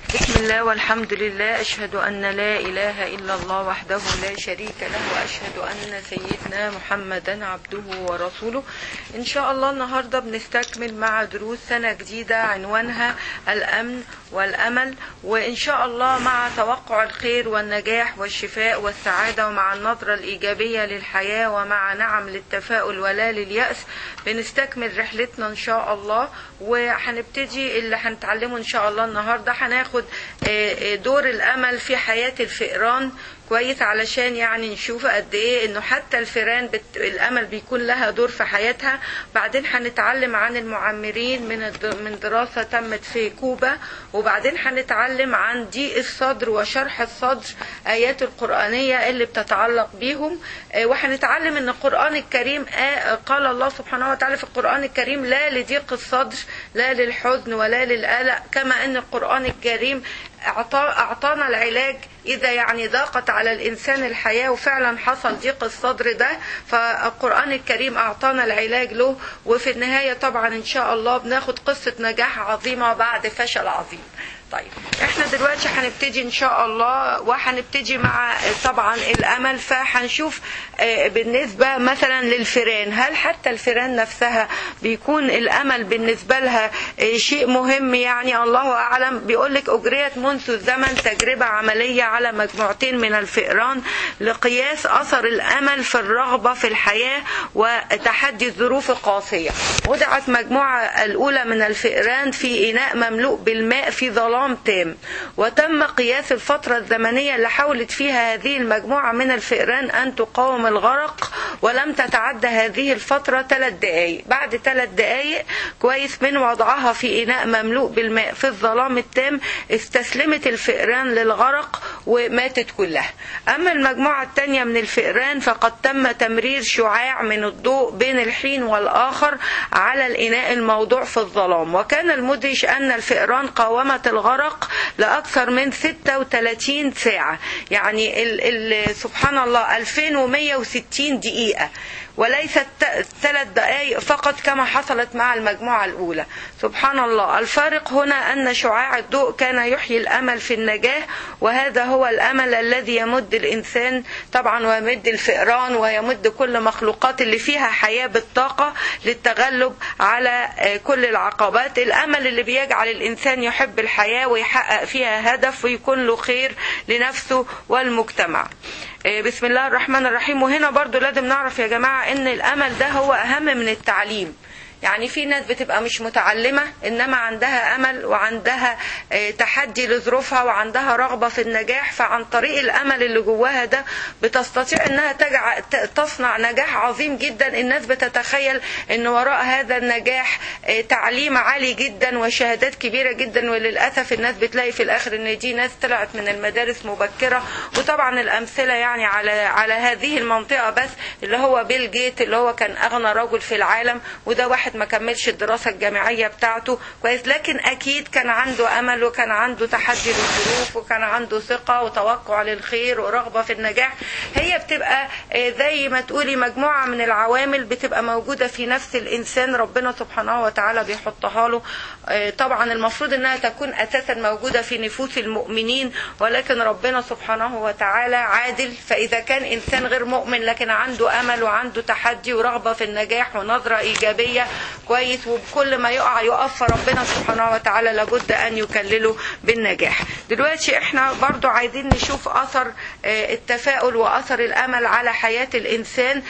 بسم الله والحمد لله أشهد أن لا إله إلا الله وحده لا شريك له وأشهد أن سيدنا محمدا عبده ورسوله إن شاء الله النهاردة بنستكمل مع دروس سنة جديدة عنوانها الأمن والأمل وإن شاء الله مع توقع الخير والنجاح والشفاء والسعادة ومع النظرة الإيجابية للحياة ومع نعم للتفاؤل ولا لليأس بنستكمل رحلتنا إن شاء الله وهنبتدي اللي هنتعلمه إن شاء الله النهاردة هناخد دور الأمل في حياة الفئران كويس علشان يعني نشوف قد ايه انه حتى الفئران بت... الامل بيكون لها دور في حياتها بعدين هنتعلم عن المعمرين من الد... من دراسه تمت في كوبا وبعدين هنتعلم عن ضيق الصدر وشرح الصدر ايات القرانيه اللي بتتعلق بيهم وهنتعلم ان القران الكريم قال الله سبحانه وتعالى في القران الكريم لا لضيق الصدر لا للحزن ولا للقلق كما ان القران الكريم أعطانا العلاج إذا يعني ضاقت على الإنسان الحياة وفعلا حصل ضيق الصدر ده فالقرآن الكريم أعطانا العلاج له وفي النهاية طبعا إن شاء الله بناخد قصة نجاح عظيمة بعد فشل عظيم طيب احنا دلوقتي هنبتدي ان شاء الله وهنبتدي مع طبعا الامل فهنشوف بالنسبه مثلا للفيران هل حتى الفيران نفسها بيكون الامل بالنسبه لها شيء مهم يعني الله اعلم بيقول لك اجريت منذ الزمن تجربه عمليه على مجموعتين من الفئران لقياس اثر الامل في الرغبه في الحياه وتحدي الظروف القاسيه وضعت مجموعه الاولى من الفئران في اناء مملوء بالماء في ظلام ظلام تام وتم قياس الفترة الزمنية اللي حاولت فيها هذه المجموعة من الفئران أن تقاوم الغرق ولم تتعدى هذه الفترة ثلاث دقايق بعد ثلاث دقايق كويس من وضعها في إناء مملوء بالماء في الظلام التام استسلمت الفئران للغرق وماتت كلها أما المجموعة الثانية من الفئران فقد تم تمرير شعاع من الضوء بين الحين والآخر على الإناء الموضوع في الظلام وكان المدهش أن الفئران قاومت الغرق الغرق لأكثر من 36 ساعة يعني ال ال سبحان الله 2160 دقيقة وليست ثلاث دقائق فقط كما حصلت مع المجموعة الأولى سبحان الله الفارق هنا أن شعاع الضوء كان يحيي الأمل في النجاة وهذا هو الأمل الذي يمد الإنسان طبعا ويمد الفئران ويمد كل مخلوقات اللي فيها حياة بالطاقة للتغلب على كل العقبات الأمل اللي بيجعل الإنسان يحب الحياة ويحقق فيها هدف ويكون له خير لنفسه والمجتمع بسم الله الرحمن الرحيم وهنا برضو لازم نعرف يا جماعة ان الامل ده هو اهم من التعليم يعني في ناس بتبقى مش متعلمة إنما عندها أمل وعندها تحدي لظروفها وعندها رغبة في النجاح فعن طريق الأمل اللي جواها ده بتستطيع إنها تجع... تصنع نجاح عظيم جدا الناس بتتخيل إن وراء هذا النجاح تعليم عالي جدا وشهادات كبيرة جدا وللأسف الناس بتلاقي في الآخر إن دي ناس طلعت من المدارس مبكرة وطبعا الأمثلة يعني على على هذه المنطقة بس اللي هو بيل جيت اللي هو كان أغنى رجل في العالم وده واحد واحد ما كملش الدراسة الجامعية بتاعته كويس لكن أكيد كان عنده أمل وكان عنده تحدي للظروف وكان عنده ثقة وتوقع للخير ورغبة في النجاح هي بتبقى زي ما تقولي مجموعة من العوامل بتبقى موجودة في نفس الإنسان ربنا سبحانه وتعالى بيحطها له طبعا المفروض انها تكون اساسا موجودة في نفوس المؤمنين ولكن ربنا سبحانه وتعالى عادل فاذا كان انسان غير مؤمن لكن عنده امل وعنده تحدي ورغبة في النجاح ونظرة ايجابية كويس وبكل ما يقع يقف فربنا سبحانه وتعالى لابد ان يكلله بالنجاح دلوقتي احنا برضو عايزين نشوف اثر التفاؤل واثر الامل على حياة الانسان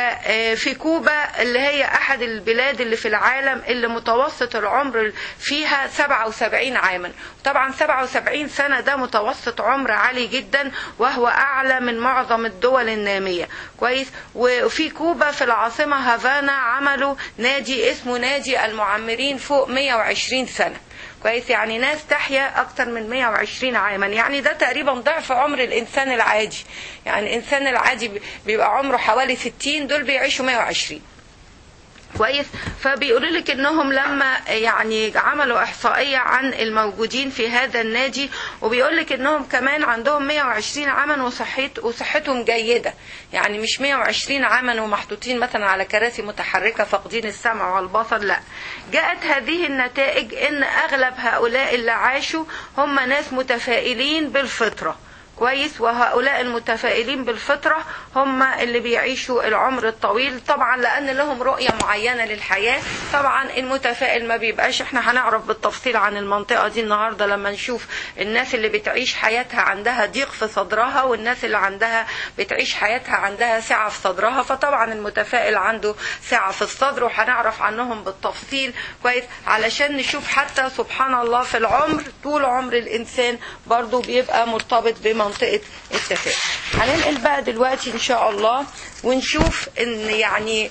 ففي كوبا اللي هي احد البلاد اللي في العالم اللي متوسط العمر فيها 77 عاما طبعا 77 سنة ده متوسط عمر عالي جدا وهو أعلى من معظم الدول النامية كويس وفي كوبا في العاصمة هافانا عملوا نادي اسمه نادي المعمرين فوق 120 سنة كويس يعني ناس تحيا أكثر من 120 عاما يعني ده تقريبا ضعف عمر الإنسان العادي يعني الإنسان العادي بيبقى عمره حوالي 60 دول بيعيشوا 120 كويس فبيقولوا لك انهم لما يعني عملوا احصائيه عن الموجودين في هذا النادي وبيقول لك انهم كمان عندهم 120 عاما وصحت وصحتهم جيده يعني مش 120 عاما ومحطوطين مثلا على كراسي متحركه فاقدين السمع والبصر لا جاءت هذه النتائج ان اغلب هؤلاء اللي عاشوا هم ناس متفائلين بالفطره كويس وهؤلاء المتفائلين بالفطرة هم اللي بيعيشوا العمر الطويل طبعا لأن لهم رؤية معينة للحياة طبعا المتفائل ما بيبقاش احنا هنعرف بالتفصيل عن المنطقة دي النهاردة لما نشوف الناس اللي بتعيش حياتها عندها ضيق في صدرها والناس اللي عندها بتعيش حياتها عندها سعة في صدرها فطبعا المتفائل عنده سعة في الصدر وهنعرف عنهم بالتفصيل كويس علشان نشوف حتى سبحان الله في العمر طول عمر الإنسان برضو بيبقى مرتبط بما منطقة التفاؤل هننقل بقى دلوقتي ان شاء الله ونشوف ان يعني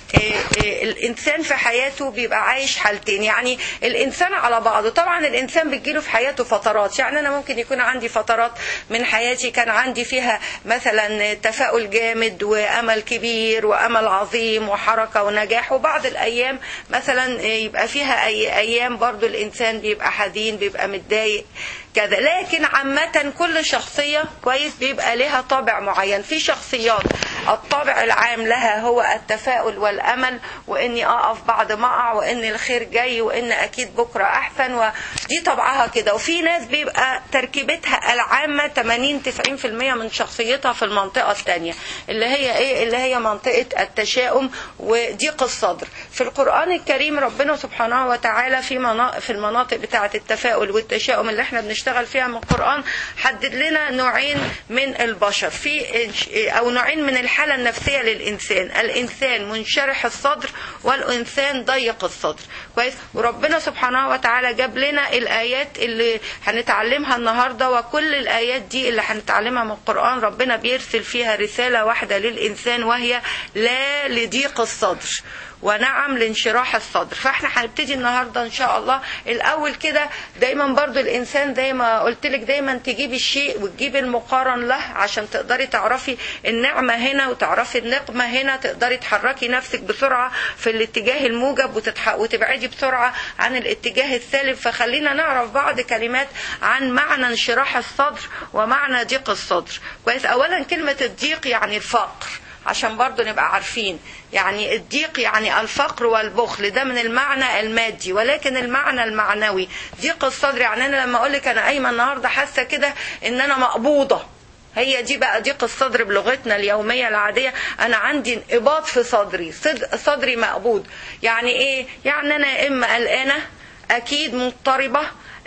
الانسان في حياته بيبقى عايش حالتين يعني الانسان على بعضه طبعا الانسان بتجيله في حياته فترات يعني انا ممكن يكون عندي فترات من حياتي كان عندي فيها مثلا تفاؤل جامد وامل كبير وامل عظيم وحركه ونجاح وبعض الايام مثلا يبقى فيها اي ايام برضو الانسان بيبقى حزين بيبقى متضايق كذا لكن عامة كل شخصية كويس بيبقى لها طابع معين في شخصيات الطابع العام لها هو التفاؤل والأمل وإني أقف بعد ما أقع وإن الخير جاي وإن أكيد بكرة أحسن ودي طبعها كده وفي ناس بيبقى تركيبتها العامة 80 90% من شخصيتها في المنطقة الثانية اللي هي إيه اللي هي منطقة التشاؤم وضيق الصدر في القرآن الكريم ربنا سبحانه وتعالى في مناطق في المناطق بتاعة التفاؤل والتشاؤم اللي احنا بنشتغل فيها من القرآن حدد لنا نوعين من البشر في أو نوعين من الحالة النفسية للإنسان الإنسان منشرح الصدر والإنسان ضيق الصدر كويس وربنا سبحانه وتعالى جاب لنا الآيات اللي هنتعلمها النهاردة وكل الآيات دي اللي هنتعلمها من القرآن ربنا بيرسل فيها رسالة واحدة للإنسان وهي لا لضيق الصدر ونعم لانشراح الصدر فاحنا هنبتدي النهارده ان شاء الله الاول كده دايما برضو الانسان زي ما قلت لك دايما تجيبي الشيء وتجيبي المقارن له عشان تقدري تعرفي النعمه هنا وتعرفي النقمه هنا تقدري تحركي نفسك بسرعه في الاتجاه الموجب وتتح... وتبعدي بسرعه عن الاتجاه السالب فخلينا نعرف بعض كلمات عن معنى انشراح الصدر ومعنى ضيق الصدر كويس اولا كلمه الضيق يعني الفقر عشان برضو نبقى عارفين يعني الضيق يعني الفقر والبخل ده من المعنى المادي ولكن المعنى المعنوي ضيق الصدر يعني انا لما اقول لك انا قايمه النهارده حاسه كده ان انا مقبوضه هي دي بقى ضيق الصدر بلغتنا اليومية العادية أنا عندي انقباض في صدري صدري مقبوض يعني إيه؟ يعني أنا إما قلقانة أكيد مضطربة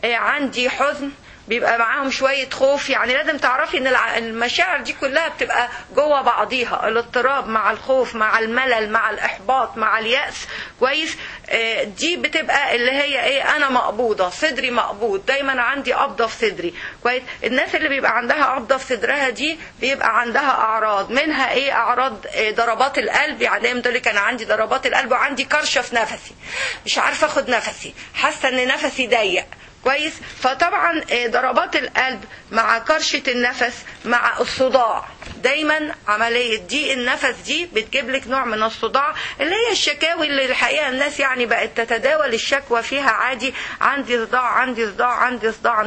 عندي حزن بيبقى معاهم شوية خوف يعني لازم تعرفي ان المشاعر دي كلها بتبقى جوه بعضيها الاضطراب مع الخوف مع الملل مع الاحباط مع اليأس كويس دي بتبقى اللي هي ايه انا مقبوضة صدري مقبوض دايما عندي قبضة في صدري كويس الناس اللي بيبقى عندها قبضة في صدرها دي بيبقى عندها اعراض منها ايه اعراض ضربات القلب يعني دايما تقول لك انا عندي ضربات القلب وعندي كرشة في نفسي مش عارفة اخد نفسي حاسة ان نفسي ضيق كويس فطبعا ضربات القلب مع كرشة النفس مع الصداع دايما عملية دي النفس دي بتجيب لك نوع من الصداع اللي هي الشكاوي اللي الحقيقة الناس يعني بقت تتداول الشكوى فيها عادي عندي صداع عندي صداع عندي صداع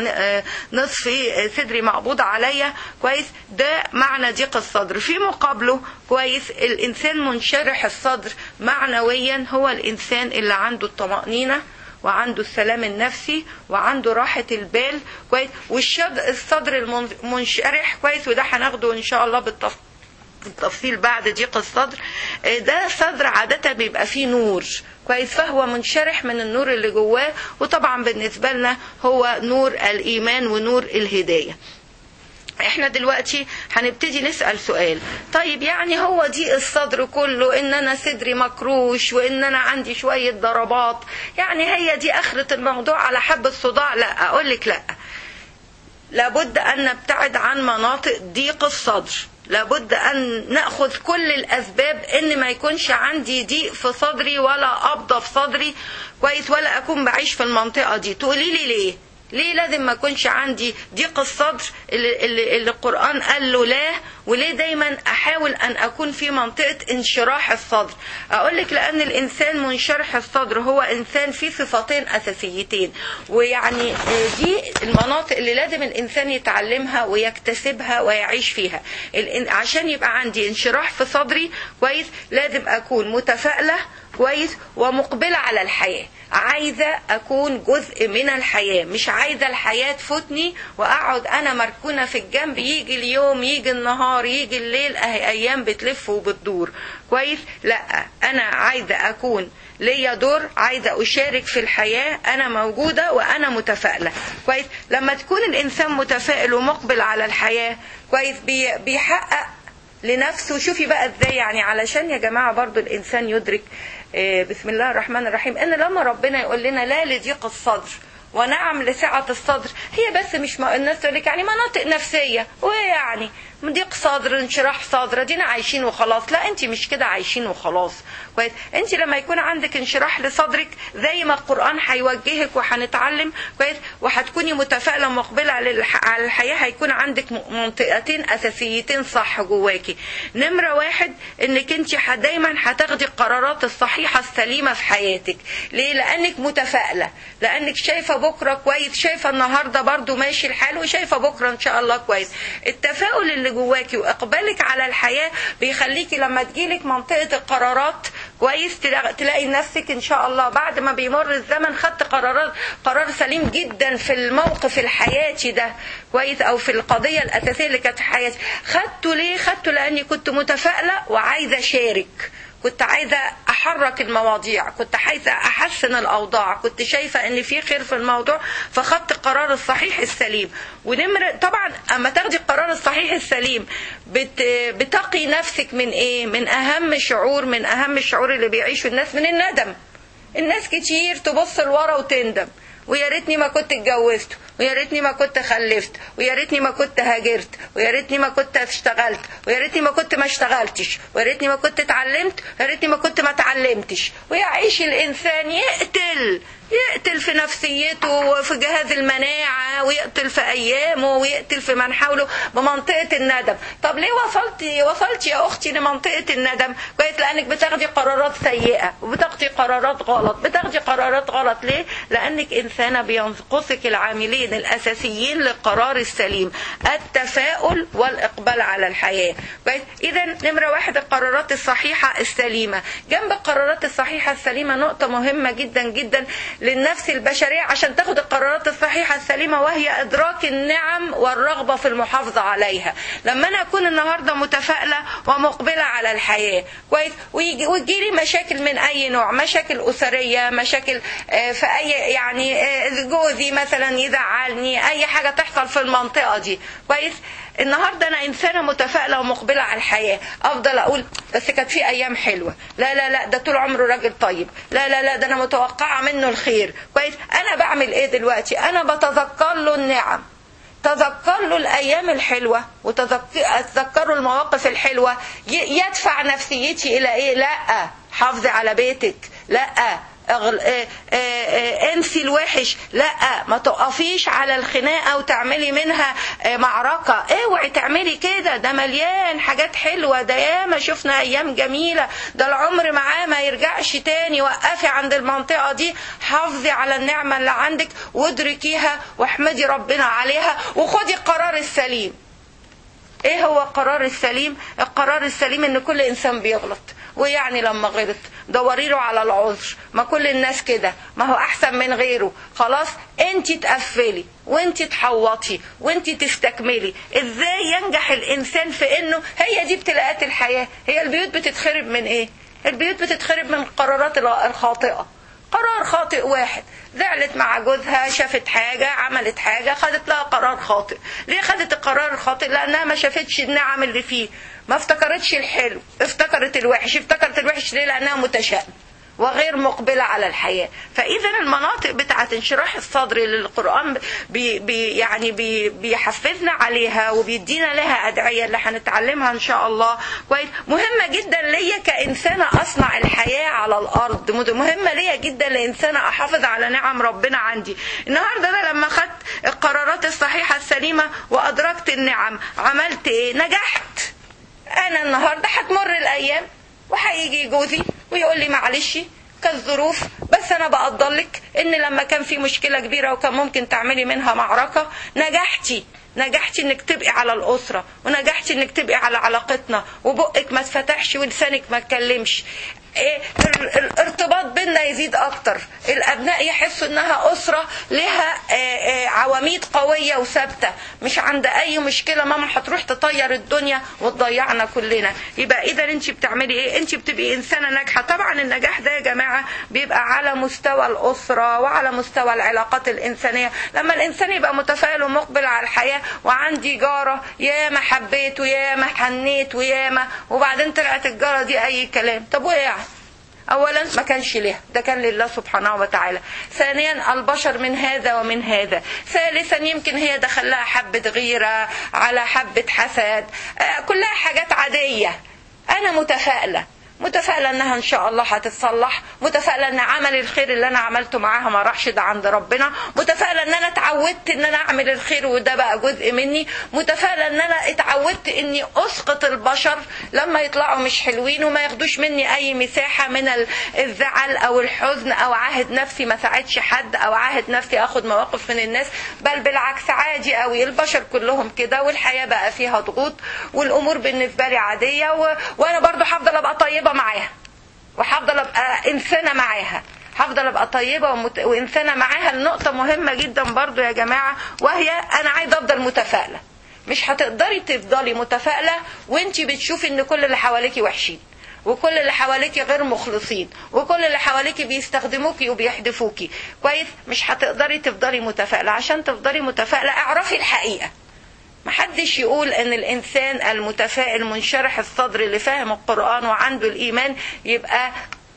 نصفي صدري مقبوض عليا كويس ده معنى ضيق الصدر في مقابله كويس الإنسان منشرح الصدر معنويا هو الإنسان اللي عنده الطمأنينة وعنده السلام النفسي وعنده راحة البال كويس والصدر المنشرح كويس وده هناخده ان شاء الله بالتفصيل بالتفصيل بعد ضيق الصدر ده صدر عادة بيبقى فيه نور كويس فهو منشرح من النور اللي جواه وطبعا بالنسبة لنا هو نور الإيمان ونور الهداية احنا دلوقتي هنبتدي نسأل سؤال طيب يعني هو دي الصدر كله ان انا صدري مكروش وان انا عندي شوية ضربات يعني هي دي اخرة الموضوع على حب الصداع لا اقول لك لا لابد ان نبتعد عن مناطق ضيق الصدر لابد ان ناخذ كل الاسباب ان ما يكونش عندي ضيق في صدري ولا قبضه في صدري كويس ولا اكون بعيش في المنطقه دي تقولي لي ليه ليه لازم ما يكونش عندي ضيق الصدر اللي, اللي, اللي القرآن قال له لا وليه دايما احاول ان اكون في منطقه انشراح الصدر اقول لك لان الانسان منشرح الصدر هو انسان فيه صفتين اساسيتين ويعني دي المناطق اللي لازم الانسان يتعلمها ويكتسبها ويعيش فيها عشان يبقى عندي انشراح في صدري كويس لازم اكون متفائله كويس ومقبلة على الحياة عايزة أكون جزء من الحياة مش عايزة الحياة تفوتني وأقعد أنا مركونة في الجنب يجي اليوم يجي النهار يجي الليل أهي أيام بتلف وبتدور كويس لا أنا عايزة أكون ليا دور عايزة أشارك في الحياة أنا موجودة وأنا متفائلة كويس لما تكون الإنسان متفائل ومقبل على الحياة كويس بيحقق لنفسه شوفي بقى ازاي يعني علشان يا جماعة برضو الإنسان يدرك بسم الله الرحمن الرحيم ان لما ربنا يقول لنا لا لضيق الصدر ونعم لسعة الصدر هي بس مش ما الناس تقول لك يعني مناطق نفسية وايه يعني ضيق صدر انشراح صدر دينا عايشين وخلاص لا انت مش كده عايشين وخلاص كويس انت لما يكون عندك انشراح لصدرك زي ما القرآن هيوجهك وهنتعلم كويس وهتكوني متفائلة مقبلة على الحياة هيكون عندك منطقتين اساسيتين صح جواكي نمرة واحد انك انت دايما هتاخدي القرارات الصحيحة السليمة في حياتك ليه لانك متفائلة لانك شايفة بكرة كويس شايفة النهاردة برضو ماشي الحال وشايفة بكرة ان شاء الله كويس التفاؤل اللي جواكي واقبالك على الحياه بيخليكي لما تجيلك منطقه القرارات كويس تلاقي نفسك ان شاء الله بعد ما بيمر الزمن خدت قرارات قرار سليم جدا في الموقف الحياتي ده كويس او في القضيه الاساسيه اللي كانت في حياتي خدته ليه خدته لاني كنت متفائله وعايزه اشارك كنت عايزه احرك المواضيع كنت عايزه احسن الاوضاع كنت شايفه ان في خير في الموضوع فخدت القرار الصحيح السليم ونمر طبعا اما تاخدي القرار الصحيح السليم بت... بتقي نفسك من ايه من اهم شعور من اهم الشعور اللي بيعيشه الناس من الندم الناس كتير تبص لورا وتندم ويا ريتني ما كنت اتجوزت ويا ريتني ما كنت خلفت ويا ريتني ما كنت هاجرت ويا ريتني ما كنت اشتغلت ويا ريتني ما كنت ما اشتغلتش ويا ريتني ما كنت اتعلمت ويا ريتني ما كنت ما اتعلمتش ويعيش الانسان يقتل يقتل في نفسيته وفي جهاز المناعة ويقتل في أيامه ويقتل في من حوله بمنطقة الندم طب ليه وصلتي وصلتي يا أختي لمنطقة الندم كويس لأنك بتاخدي قرارات سيئة وبتاخدي قرارات غلط بتاخدي قرارات غلط ليه لأنك إنسانة بينقصك العاملين الأساسيين للقرار السليم التفاؤل والإقبال على الحياة كويس إذا نمرة واحد القرارات الصحيحة السليمة جنب القرارات الصحيحة السليمة نقطة مهمة جدا جدا للنفس البشرية عشان تاخد القرارات الصحيحة السليمة وهي إدراك النعم والرغبة في المحافظة عليها لما أنا أكون النهاردة متفائلة ومقبلة على الحياة كويس ويجي وتجيلي مشاكل من أي نوع مشاكل أسرية مشاكل في أي يعني جوزي مثلا يزعلني أي حاجة تحصل في المنطقة دي كويس النهارده انا انسانه متفائله ومقبله على الحياه افضل اقول بس كانت في ايام حلوه لا لا لا ده طول عمره راجل طيب لا لا لا ده انا متوقعه منه الخير كويس انا بعمل ايه دلوقتي انا بتذكر له النعم تذكر له الايام الحلوه وتذكر له المواقف الحلوه يدفع نفسيتي الى ايه لا حافظي على بيتك لا أغل... آآ آآ انسي الوحش لا ما تقفيش على الخناقه وتعملي منها معركه اوعي تعملي كده ده مليان حاجات حلوه ده ياما شفنا ايام جميله ده العمر معاه ما يرجعش تاني وقفي عند المنطقه دي حافظي على النعمه اللي عندك وادركيها واحمدي ربنا عليها وخدي القرار السليم ايه هو القرار السليم القرار السليم ان كل انسان بيغلط ويعني لما غلط دوري له على العذر ما كل الناس كده ما هو احسن من غيره خلاص انت تقفلي وانت تحوطي وانت تستكملي ازاي ينجح الانسان في انه هي دي ابتلاءات الحياه هي البيوت بتتخرب من ايه البيوت بتتخرب من القرارات الخاطئه قرار خاطئ واحد زعلت مع جوزها شافت حاجة عملت حاجة خدت لها قرار خاطئ ليه خدت القرار الخاطئ لأنها ما شافتش النعم اللي فيه ما افتكرتش الحلو افتكرت الوحش افتكرت الوحش ليه لأنها متشائمة وغير مقبلة على الحياة فإذا المناطق بتاعة انشراح الصدر اللي القرآن بي بي يعني بي بيحفزنا عليها وبيدينا لها أدعية اللي هنتعلمها إن شاء الله كويس مهمة جدا ليا كإنسانة أصنع الحياة على الأرض مهمة ليا جدا لإنسانة أحافظ على نعم ربنا عندي النهاردة أنا لما خدت القرارات الصحيحة السليمة وأدركت النعم عملت إيه نجحت انا النهارده هتمر الايام وهيجي جوزي ويقول لي معلش كالظروف بس انا بقدر لك ان لما كان في مشكله كبيره وكان ممكن تعملي منها معركه نجحتي نجحتي انك تبقي على الاسره ونجحتي انك تبقي على علاقتنا وبقك ما اتفتحش ولسانك ما اتكلمش إيه ال- الارتباط بينا يزيد اكتر الابناء يحسوا انها اسره لها آه، آه، عواميد قويه وثابته مش عند اي مشكله ماما هتروح تطير الدنيا وتضيعنا كلنا يبقى اذا انت بتعملي ايه انت بتبقي انسانه ناجحه طبعا النجاح ده يا جماعه بيبقى على مستوى الاسره وعلى مستوى العلاقات الانسانيه لما الانسان يبقى متفائل ومقبل على الحياه وعندي جاره ياما حبيت وياما حنيت وياما وبعدين طلعت الجاره دي اي كلام طب وايه يعني اولا ما كانش له ده كان لله سبحانه وتعالى ثانيا البشر من هذا ومن هذا ثالثا يمكن هي دخلها حبة غيرة على حبة حسد آه، كلها حاجات عادية انا متفائلة متفائلة انها ان شاء الله هتتصلح متفائلة ان عمل الخير اللي انا عملته معاها ما راحش ده عند ربنا متفائلة ان انا اتعودت ان انا اعمل الخير وده بقى جزء مني متفائلة ان انا اتعودت اني اسقط البشر لما يطلعوا مش حلوين وما ياخدوش مني اي مساحة من ال- الزعل او الحزن او عاهد نفسي ما ساعدش حد او عاهد نفسي اخد مواقف من الناس بل بالعكس عادي قوي البشر كلهم كده والحياة بقى فيها ضغوط والامور بالنسبة لي عادية و... وانا برضو هفضل ابقى طيبة معاها وهفضل ابقى انسانه معاها هفضل ابقى طيبه ومت... وانسانه معاها النقطه مهمه جدا برضو يا جماعه وهي انا عايزه افضل متفائله مش هتقدري تفضلي متفائله وانت بتشوفي ان كل اللي حواليكي وحشين وكل اللي حواليكي غير مخلصين وكل اللي حواليكي بيستخدموكي وبيحدفوكي كويس مش هتقدري تفضلي متفائله عشان تفضلي متفائله اعرفي الحقيقه محدش يقول ان الانسان المتفائل منشرح الصدر اللي فاهم القرآن وعنده الايمان يبقى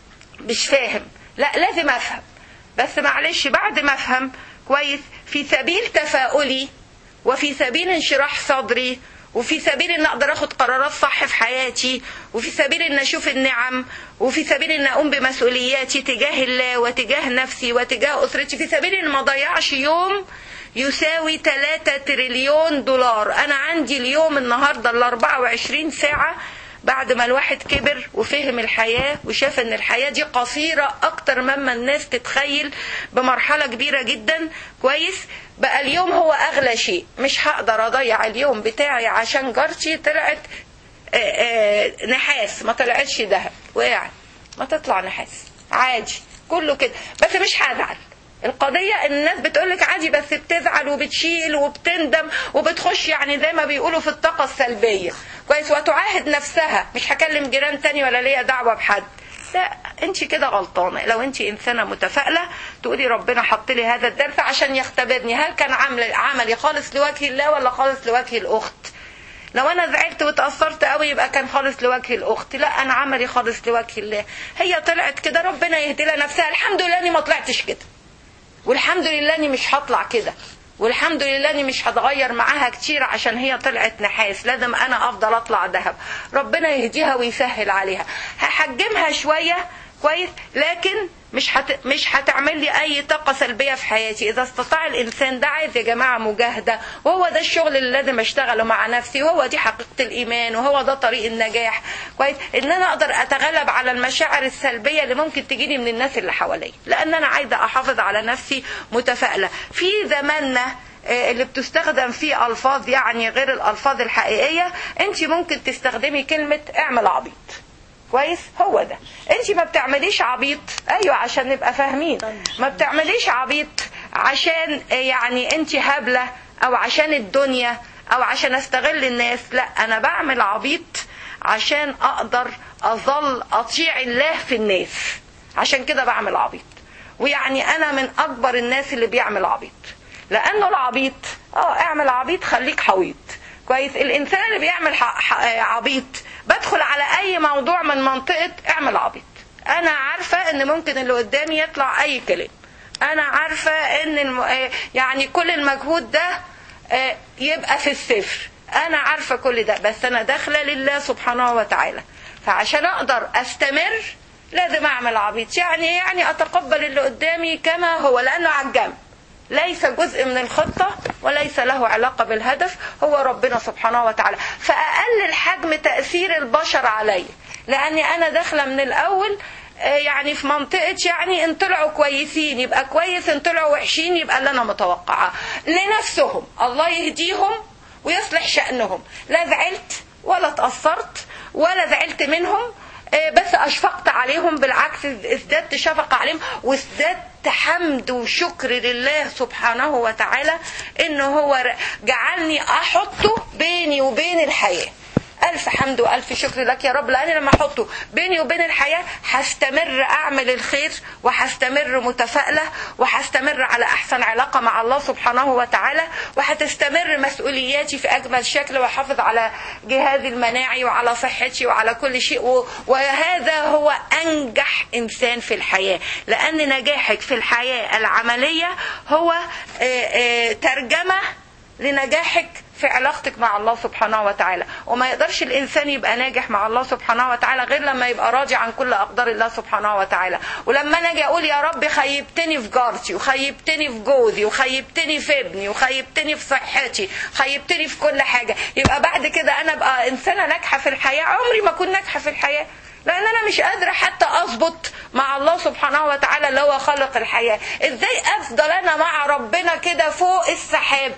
مش فاهم لا لازم افهم بس معلش بعد ما افهم كويس في سبيل تفاؤلي وفي سبيل انشراح صدري وفي سبيل ان اقدر اخد قرارات صح في حياتي وفي سبيل ان اشوف النعم وفي سبيل ان اقوم بمسؤولياتي تجاه الله وتجاه نفسي وتجاه اسرتي في سبيل ان ما اضيعش يوم يساوي 3 تريليون دولار انا عندي اليوم النهارده ال 24 ساعه بعد ما الواحد كبر وفهم الحياة وشاف ان الحياة دي قصيرة اكتر مما الناس تتخيل بمرحلة كبيرة جدا كويس بقى اليوم هو اغلى شيء مش هقدر اضيع اليوم بتاعي عشان جارتي طلعت آه، آه، نحاس ما طلعتش ذهب وقعت ما تطلع نحاس عادي كله كده بس مش هزعل القضية ان الناس بتقولك عادي بس بتزعل وبتشيل وبتندم وبتخش يعني زي ما بيقولوا في الطاقة السلبية كويس وتعاهد نفسها مش هكلم جيران تاني ولا ليا دعوة بحد لا انت كده غلطانة لو انت انسانة متفائلة تقولي ربنا حط لي هذا الدرس عشان يختبرني هل كان عمل عملي خالص لوجه الله ولا خالص لوجه الاخت لو انا زعلت واتأثرت قوي يبقى كان خالص لوجه الاخت لا انا عملي خالص لوجه الله هي طلعت كده ربنا يهدي لها نفسها الحمد لله اني ما طلعتش كده والحمد لله اني مش هطلع كده والحمد لله اني مش هتغير معاها كتير عشان هي طلعت نحاس لازم انا افضل اطلع ذهب ربنا يهديها ويسهل عليها هحجمها شويه كويس لكن مش هت... مش هتعمل لي اي طاقه سلبيه في حياتي اذا استطاع الانسان ده عايز يا جماعه مجاهده وهو ده الشغل اللي لازم اشتغله مع نفسي وهو دي حقيقه الايمان وهو ده طريق النجاح كويس ان انا اقدر اتغلب على المشاعر السلبيه اللي ممكن تجيني من الناس اللي حواليا لان انا عايزه احافظ على نفسي متفائله في زماننا آه، اللي بتستخدم فيه الفاظ يعني غير الالفاظ الحقيقيه انت ممكن تستخدمي كلمه اعمل عبيط كويس هو ده انت ما بتعمليش عبيط ايوه عشان نبقى فاهمين ما بتعمليش عبيط عشان يعني انت هبله او عشان الدنيا او عشان استغل الناس لا انا بعمل عبيط عشان اقدر اظل اطيع الله في الناس عشان كده بعمل عبيط ويعني انا من اكبر الناس اللي بيعمل عبيط لانه العبيط اه اعمل عبيط خليك حويط كويس الانسان اللي بيعمل ح- ح- عبيط بدخل على اي موضوع من منطقه اعمل عبيط انا عارفه ان ممكن اللي قدامي يطلع اي كلام انا عارفه ان الم... آه، يعني كل المجهود ده آه، يبقى في الصفر انا عارفه كل ده بس انا داخله لله سبحانه وتعالى فعشان اقدر استمر لازم اعمل عبيط يعني يعني اتقبل اللي قدامي كما هو لانه على الجنب ليس جزء من الخطة وليس له علاقة بالهدف هو ربنا سبحانه وتعالى فأقل اقلل حجم تاثير البشر عليا لاني انا داخله من الاول آه، يعني في منطقة يعني ان طلعوا كويسين يبقى كويس ان طلعوا وحشين يبقى اللي انا متوقعة لنفسهم الله يهديهم ويصلح شأنهم لا زعلت ولا تأثرت ولا زعلت منهم آه، بس اشفقت عليهم بالعكس ازددت شفقة عليهم وازددت حمد وشكر لله سبحانه وتعالى انه هو ر- جعلني احطه بيني وبين الحياه ألف حمد وألف شكر لك يا رب لأني لما أحطه بيني وبين الحياة هستمر أعمل الخير وهستمر متفائلة وهستمر على أحسن علاقة مع الله سبحانه وتعالى وهتستمر مسؤولياتي في أجمل شكل وأحافظ على جهازي المناعي وعلى صحتي وعلى كل شيء و- وهذا هو أنجح إنسان في الحياة لأن نجاحك في الحياة العملية هو آه، آه، ترجمة لنجاحك في علاقتك مع الله سبحانه وتعالى وما يقدرش الانسان يبقى ناجح مع الله سبحانه وتعالى غير لما يبقى راضي عن كل اقدار الله سبحانه وتعالى ولما انا اجي اقول يا رب خيبتني في جارتي وخيبتني في جوزي وخيبتني في ابني وخيبتني في صحتي خيبتني في كل حاجه يبقى بعد كده انا ابقى انسانه ناجحه في الحياه عمري ما اكون ناجحه في الحياه لان انا مش قادره حتى اظبط مع الله سبحانه وتعالى اللي هو خلق الحياه ازاي افضل انا مع ربنا كده فوق السحاب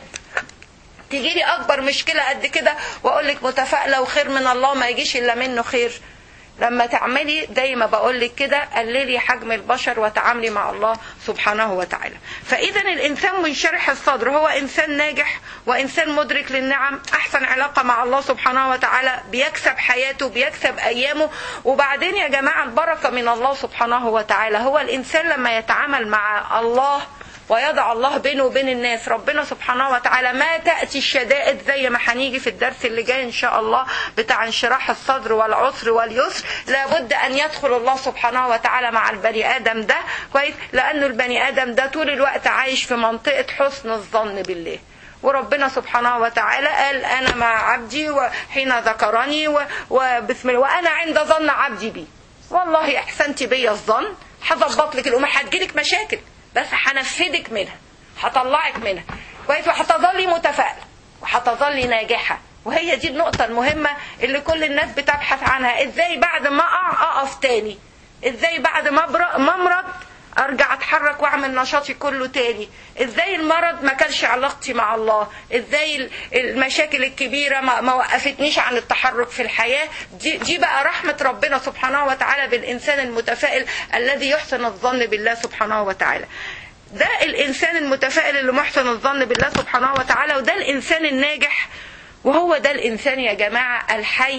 تيجي لي اكبر مشكله قد كده واقول لك متفائله وخير من الله ما يجيش الا منه خير لما تعملي زي ما بقول لك كده قللي حجم البشر وتعاملي مع الله سبحانه وتعالى فاذا الانسان منشرح الصدر هو انسان ناجح وانسان مدرك للنعم احسن علاقه مع الله سبحانه وتعالى بيكسب حياته بيكسب ايامه وبعدين يا جماعه البركه من الله سبحانه وتعالى هو الانسان لما يتعامل مع الله ويضع الله بينه وبين الناس ربنا سبحانه وتعالى ما تأتي الشدائد زي ما هنيجي في الدرس اللي جاي إن شاء الله بتاع انشراح الصدر والعسر واليسر لابد أن يدخل الله سبحانه وتعالى مع البني آدم ده كويس لأنه البني آدم ده طول الوقت عايش في منطقة حسن الظن بالله وربنا سبحانه وتعالى قال أنا مع عبدي وحين ذكرني و- وبسم الله وأنا عند ظن عبدي بي والله أحسنت بي الظن هظبط لك الأمور هتجيلك مشاكل بس هنفذك منها هطلعك منها كويس وهتظلي متفائله وهتظلي ناجحه وهي دي النقطة المهمة اللي كل الناس بتبحث عنها ازاي بعد ما اقع اقف تاني ازاي بعد ما أبر- ما امرض ارجع اتحرك واعمل نشاطي كله تاني ازاي المرض ما كانش علاقتي مع الله ازاي ال- المشاكل الكبيرة ما, ما وقفتنيش عن التحرك في الحياة دي, دي بقى رحمة ربنا سبحانه وتعالى بالانسان المتفائل الذي يحسن الظن بالله سبحانه وتعالى ده الانسان المتفائل اللي محسن الظن بالله سبحانه وتعالى وده الانسان الناجح وهو ده الانسان يا جماعة الحي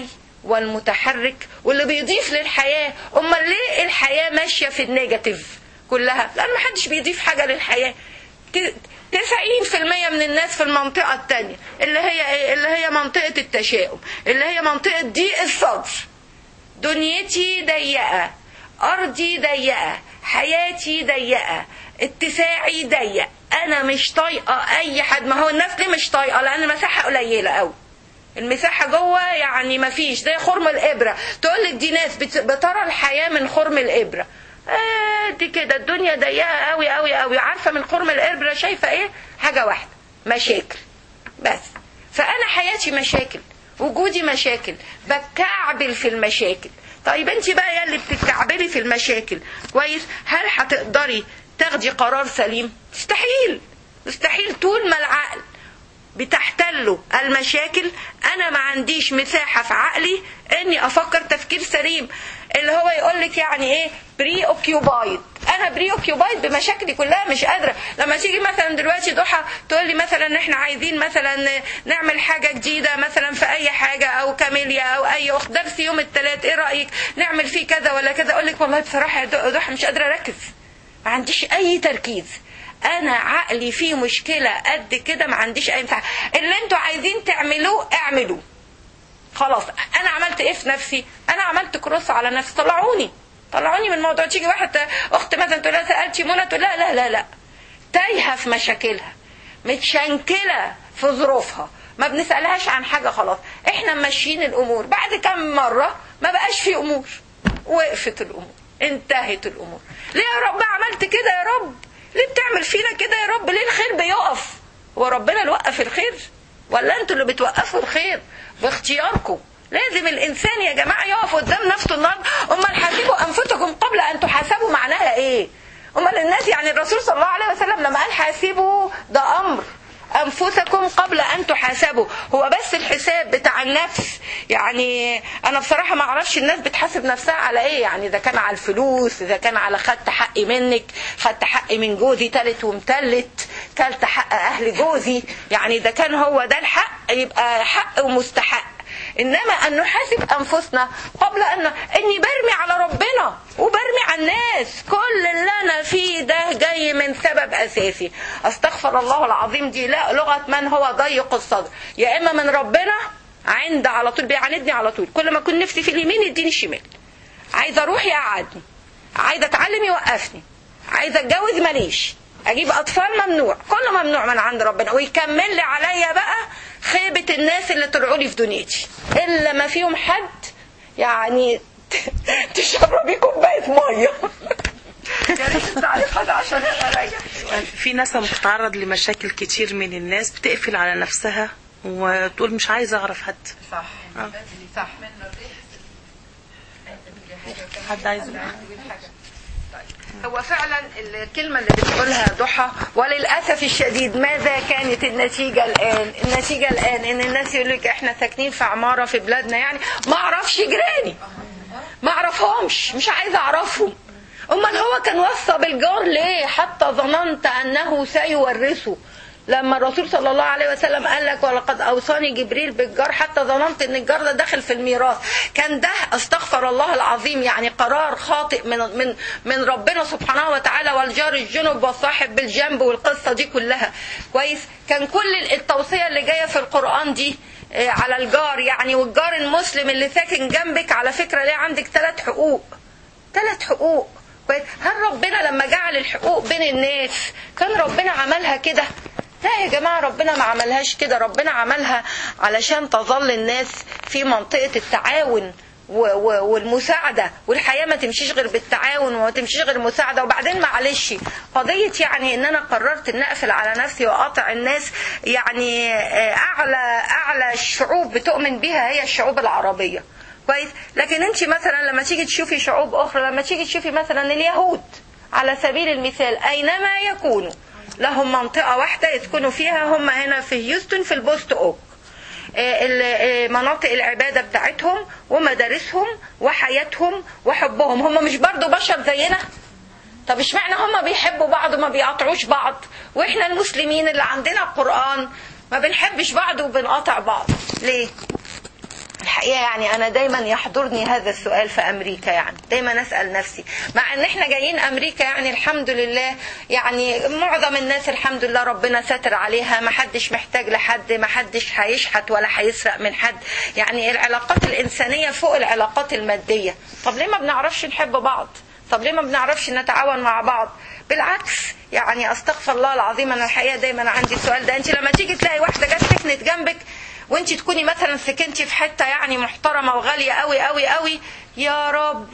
والمتحرك واللي بيضيف للحياة امال ليه الحياة ماشية في النيجاتيف كلها لان محدش بيضيف حاجة للحياة ت- 90% من الناس في المنطقة التانية اللي هي ايه اللي هي منطقة التشاؤم اللي هي منطقة ضيق الصدر دنيتي ضيقة أرضي ضيقة حياتي ضيقة اتساعي ضيق أنا مش طايقة أي حد ما هو الناس ليه مش طايقة لأن المساحة قليلة أوي المساحة جوه يعني ما فيش زي خرم الإبرة تقول لك دي ناس بت- بترى الحياة من خرم الإبرة آه دي كده الدنيا ضيقة أوي أوي أوي عارفة من خرم الإبرة شايفة إيه حاجة واحدة مشاكل بس فأنا حياتي مشاكل وجودي مشاكل بتكعبل في المشاكل طيب انت بقى يا اللي بتتكعبلي في المشاكل كويس هل هتقدري تاخدي قرار سليم مستحيل مستحيل طول ما العقل بتحتله المشاكل انا ما عنديش مساحة في عقلي اني افكر تفكير سليم اللي هو يقول لك يعني ايه بري اوكيوبايد انا بري اوكيوبايد بمشاكلي كلها مش قادره لما تيجي مثلا دلوقتي ضحى تقول لي مثلا احنا عايزين مثلا نعمل حاجه جديده مثلا في اي حاجه او كاميليا او اي اخت درس يوم الثلاث ايه رايك نعمل فيه كذا ولا كذا اقول لك والله بصراحه يا ضحى مش قادره اركز ما عنديش اي تركيز انا عقلي فيه مشكله قد كده ما عنديش اي مساحه اللي انتوا عايزين تعملوه اعملوه خلاص انا عملت ايه في نفسي انا عملت كروس على نفسي طلعوني طلعوني من الموضوع تيجي واحد اخت مثلا تقول لها سالتي منى تقول لا لا لا لا تايهه في مشاكلها متشنكله في ظروفها ما بنسالهاش عن حاجه خلاص احنا ماشيين الامور بعد كم مره ما بقاش في امور وقفت الامور انتهت الامور ليه يا رب عملت كده يا رب ليه بتعمل فينا كده يا رب ليه الخير بيقف هو ربنا اللي وقف الخير ولا انتوا اللي بتوقفوا الخير باختياركم لازم الانسان يا جماعه يقف قدام نفسه النهارده امال حاسبوا انفسكم قبل ان تحاسبوا معناها ايه امال الناس يعني الرسول صلى الله عليه وسلم لما قال حاسبوا ده امر انفسكم قبل ان تحاسبوا هو بس الحساب بتاع النفس يعني انا بصراحه ما اعرفش الناس بتحاسب نفسها على ايه يعني اذا كان على الفلوس اذا كان على خدت حقي منك خدت حقي من جوزي تالت ومتلت كلت حق اهل جوزي يعني اذا كان هو ده الحق يبقى حق ومستحق انما ان نحاسب انفسنا قبل ان اني برمي على ربنا وبرمي على الناس كل اللي انا فيه ده جاي من سبب اساسي استغفر الله العظيم دي لا لغه من هو ضيق الصدر يا اما من ربنا عند على طول بيعاندني على طول كل ما اكون نفسي في اليمين يديني الشمال عايزه اروح يقعدني عايزه اتعلم يوقفني عايزه اتجوز ماليش اجيب اطفال ممنوع كله ممنوع من عند ربنا ويكمل لي عليا بقى خيبه الناس اللي طلعوا لي في دنيتي الا ما فيهم حد يعني تشربي كوبايه ميه يا ريت التعليق هذا عشان اريح في ناس لما بتتعرض لمشاكل كتير من الناس بتقفل على نفسها وتقول مش عايزه اعرف حد صح آه. صح حد عايز هو فعلا الكلمة اللي بتقولها ضحى وللأسف الشديد ماذا كانت النتيجة الآن النتيجة الآن إن الناس يقول لك إحنا ساكنين في عمارة في بلادنا يعني ما أعرفش جيراني ما أعرفهمش مش عايزة أعرفهم أمال هو كان وصى بالجار ليه حتى ظننت أنه سيورثه لما الرسول صلى الله عليه وسلم قال لك ولقد اوصاني جبريل بالجار حتى ظننت ان الجار ده داخل في الميراث كان ده استغفر الله العظيم يعني قرار خاطئ من من من ربنا سبحانه وتعالى والجار الجنب والصاحب بالجنب والقصه دي كلها كويس كان كل التوصيه اللي جايه في القران دي آه، على الجار يعني والجار المسلم اللي ساكن جنبك على فكره ليه عندك ثلاث حقوق ثلاث حقوق كويس هل ربنا لما جعل الحقوق بين الناس كان ربنا عملها كده لا يا جماعة ربنا ما عملهاش كده ربنا عملها علشان تظل الناس في منطقة التعاون و- و- والمساعدة والحياة ما تمشيش غير بالتعاون وما تمشيش غير المساعدة وبعدين معلش قضية يعني ان انا قررت ان اقفل على نفسي واقاطع الناس يعني آه، اعلى اعلى الشعوب بتؤمن بها هي الشعوب العربية كويس لكن انت مثلا لما تيجي تشوفي شعوب اخرى لما تيجي تشوفي مثلا اليهود على سبيل المثال اينما يكونوا لهم منطقة واحدة يسكنوا فيها هم هنا في هيوستن في البوست اوك آه، ال- آه، مناطق العبادة بتاعتهم ومدارسهم وحياتهم وحبهم هم مش برضو بشر زينا طب اشمعنى هم بيحبوا بعض وما بيقاطعوش بعض واحنا المسلمين اللي عندنا القرآن ما بنحبش بعض وبنقاطع بعض ليه الحقيقة يعني أنا دايما يحضرني هذا السؤال في أمريكا يعني دايما أسأل نفسي مع أن إحنا جايين أمريكا يعني الحمد لله يعني معظم الناس الحمد لله ربنا ستر عليها ما حدش محتاج لحد ما حدش هيشحت ولا هيسرق من حد يعني العلاقات الإنسانية فوق العلاقات المادية طب ليه ما بنعرفش نحب بعض طب ليه ما بنعرفش نتعاون مع بعض بالعكس يعني استغفر الله العظيم انا الحقيقه دايما عندي السؤال ده انت لما تيجي تلاقي واحده جت سكنت جنبك وانت تكوني مثلا سكنتي في حته يعني محترمه وغاليه قوي قوي قوي يا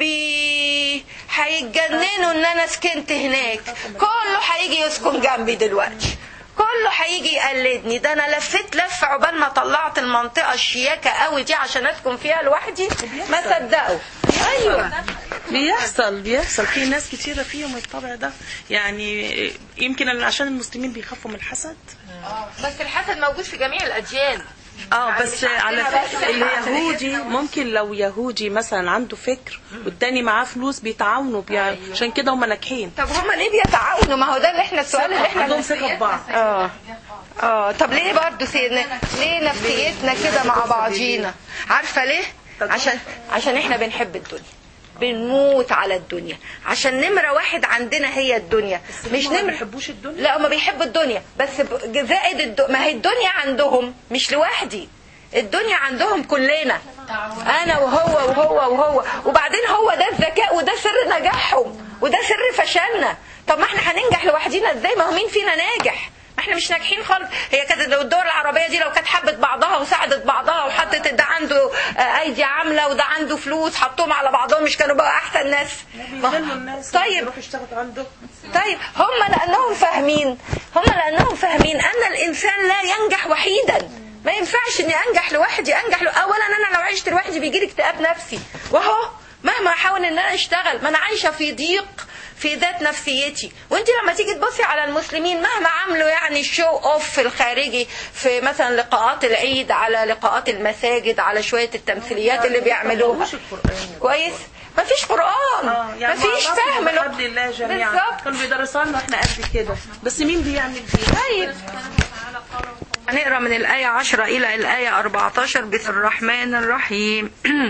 ربي هيتجننوا ان انا سكنت هناك كله هيجي يسكن جنبي دلوقتي كله هيجي يقلدني ده انا لفيت لفه عقبال ما طلعت المنطقه الشياكه قوي دي عشان اسكن فيها لوحدي ما صدقوا ايوه بيحصل بيحصل في ناس كتيرة فيهم الطبع ده يعني يمكن عشان المسلمين بيخافوا من الحسد بس الحسد موجود في جميع الاديان اه يعني بس مش على عندنا بس فكرة اليهودي ممكن لو يهودي مثلا عنده فكر والتاني معاه فلوس بيتعاونوا بيع- عشان كده هم ناجحين طب هما ليه بيتعاونوا ما هو ده اللي احنا السؤال اللي احنا عندهم ثقة في بعض اه اه طب ليه برضه سيدنا ليه نفسيتنا كده مع بعضينا عارفه ليه عشان عشان احنا بنحب الدنيا بنموت على الدنيا عشان نمرة واحد عندنا هي الدنيا مش هم ما نمرة بيحبوش الدنيا لا هما بيحبوا الدنيا بس ب- زائد الد... ما هي الدنيا عندهم مش لوحدي الدنيا عندهم كلنا انا وهو وهو وهو وبعدين هو ده الذكاء وده سر نجاحهم وده سر فشلنا طب ما احنا هننجح لوحدينا ازاي ما هو مين فينا ناجح ما احنا مش ناجحين خالص هي كانت لو الدول العربيه دي لو كانت حبت بعضها وساعدت بعضها وحطت ده عنده آه، ايدي عامله وده عنده فلوس حطوهم على بعضهم مش كانوا بقى احسن ناس ما- بيذلوا الناس طيب يروحوا يشتغلوا عندهم طيب هم لانهم فاهمين هم لانهم فاهمين ان الانسان لا ينجح وحيدا ما ينفعش اني انجح لوحدي انجح لو... اولا انا لو عشت لوحدي بيجي لي اكتئاب نفسي وهو مهما احاول ان انا اشتغل ما انا عايشه في ضيق في ذات نفسيتي وانت لما تيجي تبصي على المسلمين مهما عملوا يعني الشو اوف في الخارجي في مثلا لقاءات العيد على لقاءات المساجد على شويه التمثيليات اللي بيعملوها مش القرآن كويس مفيش قران اه يعني مفيش مع فهم بعض له. بحبل الله جميعا بالظبط كانوا بيدرسوا لنا احنا قد كده بس مين بيعمل دي طيب هنقرا من الآية 10 إلى الآية 14 بسم الرحمن الرحيم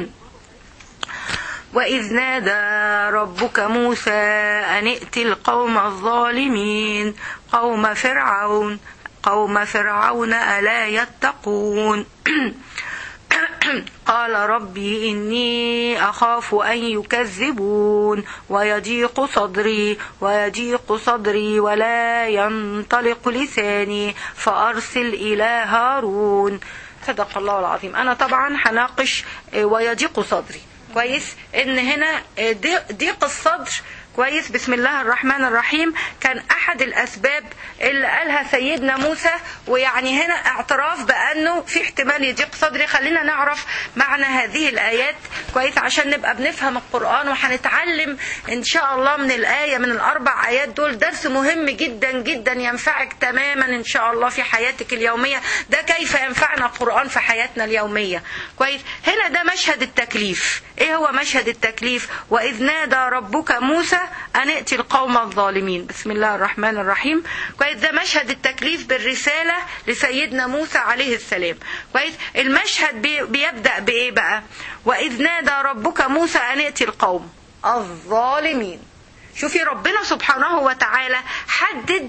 وإذ نادى ربك موسى أن ائت القوم الظالمين قوم فرعون قوم فرعون ألا يتقون قال ربي إني أخاف أن يكذبون ويضيق صدري ويضيق صدري ولا ينطلق لساني فأرسل إلى هارون صدق الله العظيم أنا طبعا هناقش آه، ويضيق صدري كويس ان هنا آه، ضيق ضيق الصدر كويس بسم الله الرحمن الرحيم كان احد الاسباب اللي قالها سيدنا موسى ويعني هنا اعتراف بانه في احتمال يضيق صدري خلينا نعرف معنى هذه الايات كويس عشان نبقى بنفهم القران وهنتعلم ان شاء الله من الايه من الاربع ايات دول درس مهم جدا جدا ينفعك تماما ان شاء الله في حياتك اليوميه ده كيف ينفعنا القران في حياتنا اليوميه كويس هنا ده مشهد التكليف ايه هو مشهد التكليف واذ نادى ربك موسى ان ائت القوم الظالمين بسم الله الرحمن الرحيم كويس ده مشهد التكليف بالرساله لسيدنا موسى عليه السلام كويس المشهد بي- بيبدا بايه بقى واذ نادى ربك موسى ان ائت القوم الظالمين شوفي ربنا سبحانه وتعالى حدد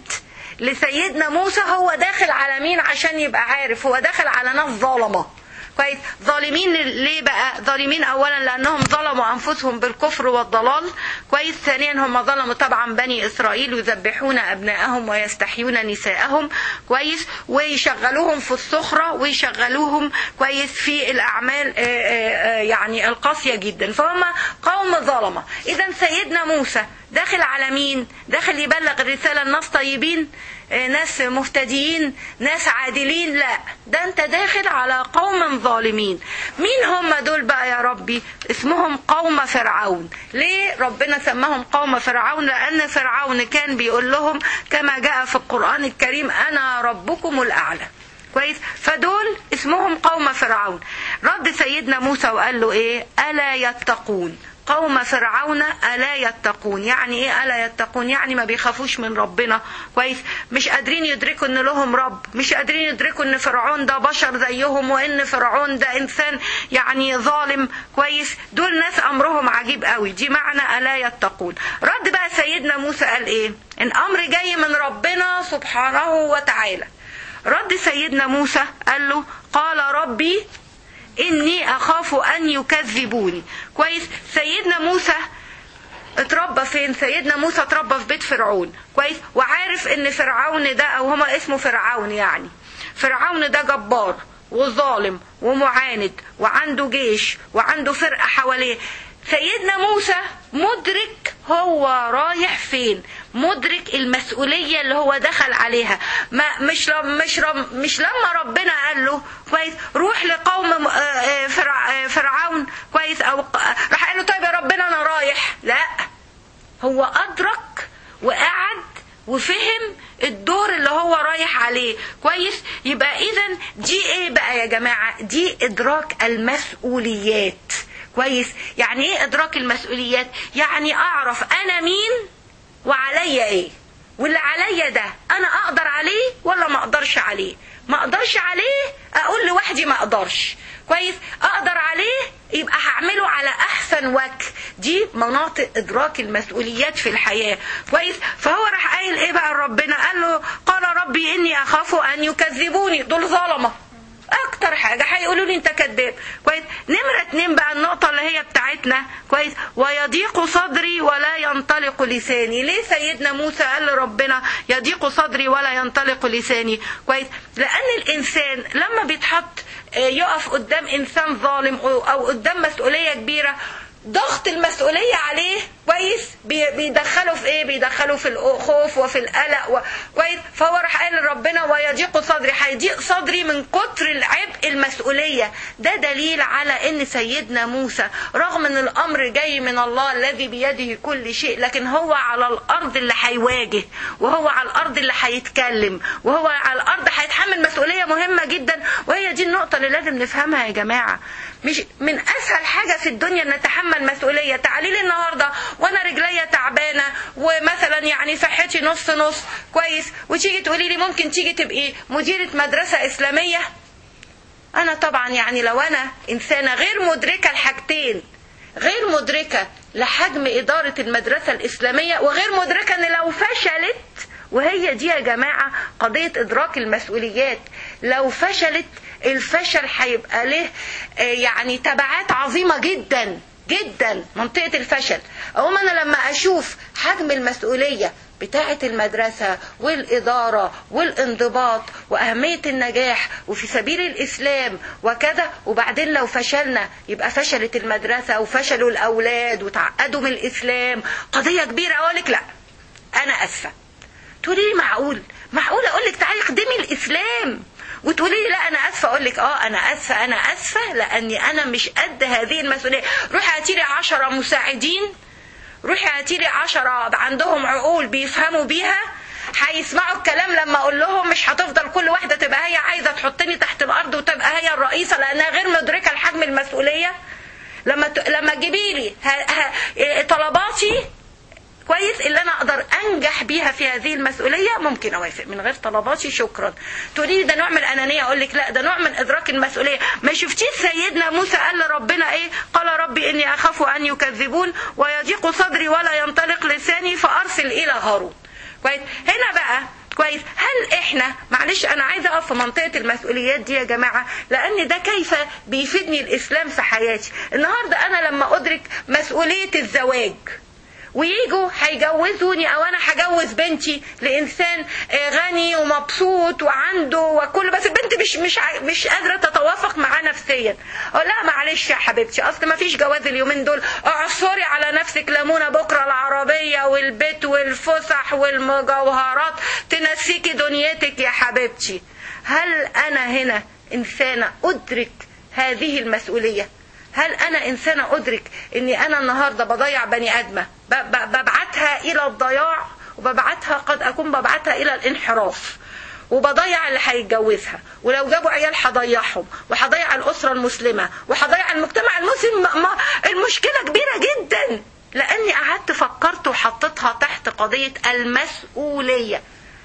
لسيدنا موسى هو داخل على مين عشان يبقى عارف هو داخل على ناس ظلمه كويس ظالمين ليه بقى ظالمين اولا لانهم ظلموا انفسهم بالكفر والضلال كويس ثانيا هم ظلموا طبعا بني اسرائيل يذبحون ابناءهم ويستحيون نساءهم كويس ويشغلوهم في السخره ويشغلوهم كويس في الاعمال آه، آه، آه، يعني القاسيه جدا فهم قوم ظلمه اذا سيدنا موسى داخل على مين داخل يبلغ الرساله الناس طيبين آه، ناس مهتديين ناس عادلين لا ده انت داخل على قوم ظالمين مين هم دول بقى يا ربي اسمهم قوم فرعون ليه ربنا سماهم قوم فرعون لان فرعون كان بيقول لهم كما جاء في القرآن الكريم انا ربكم الاعلى كويس فدول اسمهم قوم فرعون رد سيدنا موسى وقال له ايه الا يتقون قوم فرعون الا يتقون يعني ايه الا يتقون يعني ما بيخافوش من ربنا كويس مش قادرين يدركوا ان لهم رب مش قادرين يدركوا ان فرعون ده بشر زيهم وان فرعون ده انسان يعني ظالم كويس دول ناس امرهم عجيب قوي دي معنى الا يتقون رد بقى سيدنا موسى قال ايه الامر جاي من ربنا سبحانه وتعالى رد سيدنا موسى قال له قال ربي إني أخاف أن يكذبوني كويس سيدنا موسى اتربى فين سيدنا موسى اتربى في بيت فرعون كويس وعارف ان فرعون ده او هما اسمه فرعون يعني فرعون ده جبار وظالم ومعاند وعنده جيش وعنده فرقة حواليه سيدنا موسى مدرك هو رايح فين مدرك المسؤولية اللي هو دخل عليها ما مش لم مش رم مش لما ربنا قال له كويس روح لقوم آه، آه، فرع آه، فرعون كويس او ق- راح قال له طيب يا ربنا انا رايح لا هو أدرك وقعد وفهم الدور اللي هو رايح عليه كويس يبقى إذا دي إيه بقى يا جماعة دي إدراك المسؤوليات كويس يعني إيه إدراك المسؤوليات يعني أعرف أنا مين وعليا إيه واللي عليا ده أنا أقدر عليه ولا ما أقدرش عليه ما أقدرش عليه أقول لوحدي ما أقدرش كويس أقدر عليه يبقى هعمله على احسن وجه دي مناطق ادراك المسؤوليات في الحياه كويس فهو راح قايل ايه بقى ربنا قال له قال ربي اني اخاف ان يكذبوني دول ظلمه اكتر حاجه هيقولوا لي انت كذاب كويس نمره اتنين بقى النقطه اللي هي بتاعتنا كويس ويضيق صدري ولا ينطلق لساني ليه سيدنا موسى قال لربنا يضيق صدري ولا ينطلق لساني كويس لان الانسان لما بيتحط آه، يقف قدام انسان ظالم او أو قدام مسؤوليه كبيره ضغط المسؤولية عليه كويس بي- بيدخله في ايه بيدخله في الخوف وفي القلق و... كويس فهو راح قال لربنا ويضيق صدري هيضيق صدري من كتر العبء المسؤولية ده دليل على ان سيدنا موسى رغم ان الامر جاي من الله الذي بيده كل شيء لكن هو على الارض اللي هيواجه وهو على الارض اللي هيتكلم وهو على الارض هيتحمل مسؤولية مهمة جدا وهي دي النقطة اللي لازم نفهمها يا جماعة مش من اسهل حاجة في الدنيا ان نتحمل مسؤولية تعالي لي النهاردة وانا رجليا تعبانة ومثلا يعني صحتي نص نص كويس وتيجي تقولي لي ممكن تيجي تبقي مديرة مدرسة اسلامية انا طبعا يعني لو انا انسانة غير مدركة الحاجتين غير مدركة لحجم إدارة المدرسة الإسلامية وغير مدركة أن لو فشلت وهي دي يا جماعة قضية إدراك المسؤوليات لو فشلت الفشل هيبقى له آه، يعني تبعات عظيمة جدا جدا منطقة الفشل أقوم أنا لما أشوف حجم المسؤولية بتاعة المدرسة والإدارة والانضباط وأهمية النجاح وفي سبيل الإسلام وكذا وبعدين لو فشلنا يبقى فشلت المدرسة وفشلوا الأولاد وتعقدوا من الإسلام قضية كبيرة أقولك لا أنا أسفة تقولي لي معقول معقول أقول لك تعالي خدمي الإسلام وتقولي لي لا انا اسفه اقول لك اه انا اسفه انا اسفه لاني انا مش قد هذه المسؤوليه روحي هاتي لي 10 مساعدين روحي هاتي لي 10 عندهم عقول بيفهموا بيها هيسمعوا الكلام لما اقول لهم مش هتفضل كل واحده تبقى هي عايزه تحطني تحت الارض وتبقى هي الرئيسه لانها غير مدركه لحجم المسؤوليه لما ت... لما تجيبي لي ه... ه... طلباتي كويس اللي انا اقدر انجح بيها في هذه المسؤوليه ممكن اوافق من غير طلباتي شكرا تقولي لي ده نوع من الانانيه اقول لك لا ده نوع من ادراك المسؤوليه ما شفتيش سيدنا موسى قال لربنا ايه قال ربي اني اخاف ان يكذبون ويضيق صدري ولا ينطلق لساني فارسل الى هارون كويس هنا بقى كويس هل احنا معلش انا عايزه اقف في منطقه المسؤوليات دي يا جماعه لان ده كيف بيفيدني الاسلام في حياتي النهارده انا لما ادرك مسؤوليه الزواج ويجوا هيجوزوني او انا هجوز بنتي لانسان غني ومبسوط وعنده وكل بس البنت مش مش مش قادره تتوافق معاه نفسيا اقول لا معلش يا حبيبتي اصل ما فيش جواز اليومين دول اعصري على نفسك ليمونه بكره العربيه والبيت والفسح والمجوهرات تنسيكي دنيتك يا حبيبتي هل انا هنا انسانه ادرك هذه المسؤوليه هل انا انسانه ادرك اني انا النهارده بضيع بني ادمه ببعتها الى الضياع وببعتها قد اكون ببعتها الى الانحراف وبضيع اللي هيتجوزها ولو جابوا عيال هضيعهم وهضيع الاسره المسلمه وهضيع المجتمع المسلم ما المشكله كبيره جدا لاني قعدت فكرت وحطيتها تحت قضيه المسؤوليه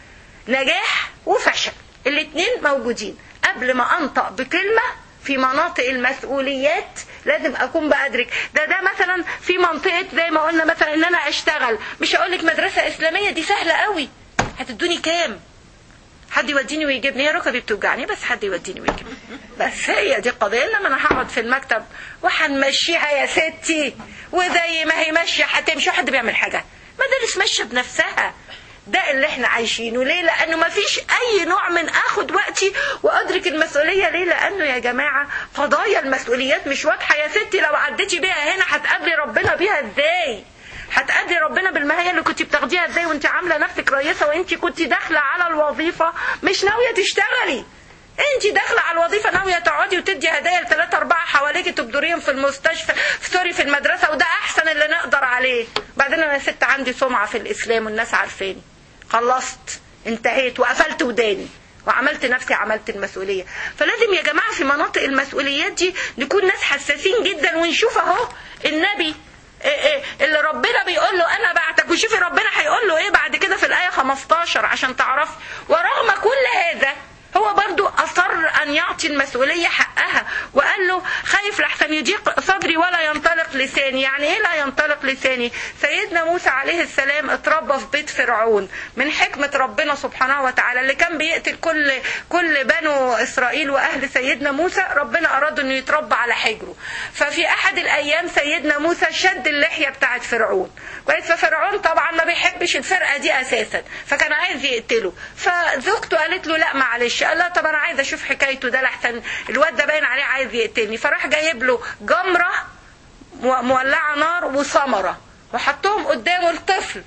نجاح وفشل الاثنين موجودين قبل ما انطق بكلمه في مناطق المسؤوليات لازم اكون بادرك ده ده مثلا في منطقه زي ما قلنا مثلا ان انا اشتغل مش هقول لك مدرسه اسلاميه دي سهله قوي هتدوني كام حد يوديني ويجيبني هي ركبي بتوجعني بس حد يوديني ويجيبني بس هي دي القضيه انما انا هقعد في المكتب وهنمشيها يا ستي وزي ما هي ماشيه هتمشي حد بيعمل حاجه مدارس ماشيه بنفسها ده اللي احنا عايشينه ليه لانه ما فيش اي نوع من اخد وقتي وادرك المسؤوليه ليه لانه يا جماعه قضايا المسؤوليات مش واضحه يا ستي لو عديتي بيها هنا هتقابلي ربنا بيها ازاي هتأدي ربنا بالمهية اللي كنت بتاخديها ازاي وانت عامله نفسك رئيسه وانت كنت داخله على الوظيفه مش ناويه تشتغلي انت داخله على الوظيفه ناويه تقعدي وتدي هدايا لثلاثه اربعه حواليكي تبدريهم في المستشفى في سوري في المدرسه وده احسن اللي نقدر عليه بعدين انا ست عندي سمعه في الاسلام والناس عارفاني خلصت انتهيت وقفلت وداني وعملت نفسي عملت المسؤوليه فلازم يا جماعه في مناطق المسؤوليات دي نكون ناس حساسين جدا ونشوف اهو النبي اللي ربنا بيقول له انا بعتك وشوفي ربنا هيقول له ايه بعد كده في الايه 15 عشان تعرفي ورغم كل هذا هو برضو أصر أن يعطي المسؤولية حقها وقال له خايف لحسن يضيق صدري ولا ينطلق لساني يعني إيه لا ينطلق لساني سيدنا موسى عليه السلام اتربى في بيت فرعون من حكمة ربنا سبحانه وتعالى اللي كان بيقتل كل كل بنو إسرائيل وأهل سيدنا موسى ربنا أراد أنه يتربى على حجره ففي أحد الأيام سيدنا موسى شد اللحية بتاعت فرعون كويس ففرعون طبعا ما بيحبش الفرقة دي أساسا فكان عايز يقتله فزوجته قالت له لا معلش قال لها طب انا عايز اشوف حكايته ده لحسن الواد ده باين عليه عايز يقتلني فراح جايب له جمره مولعه نار وثمره وحطهم قدامه الطفل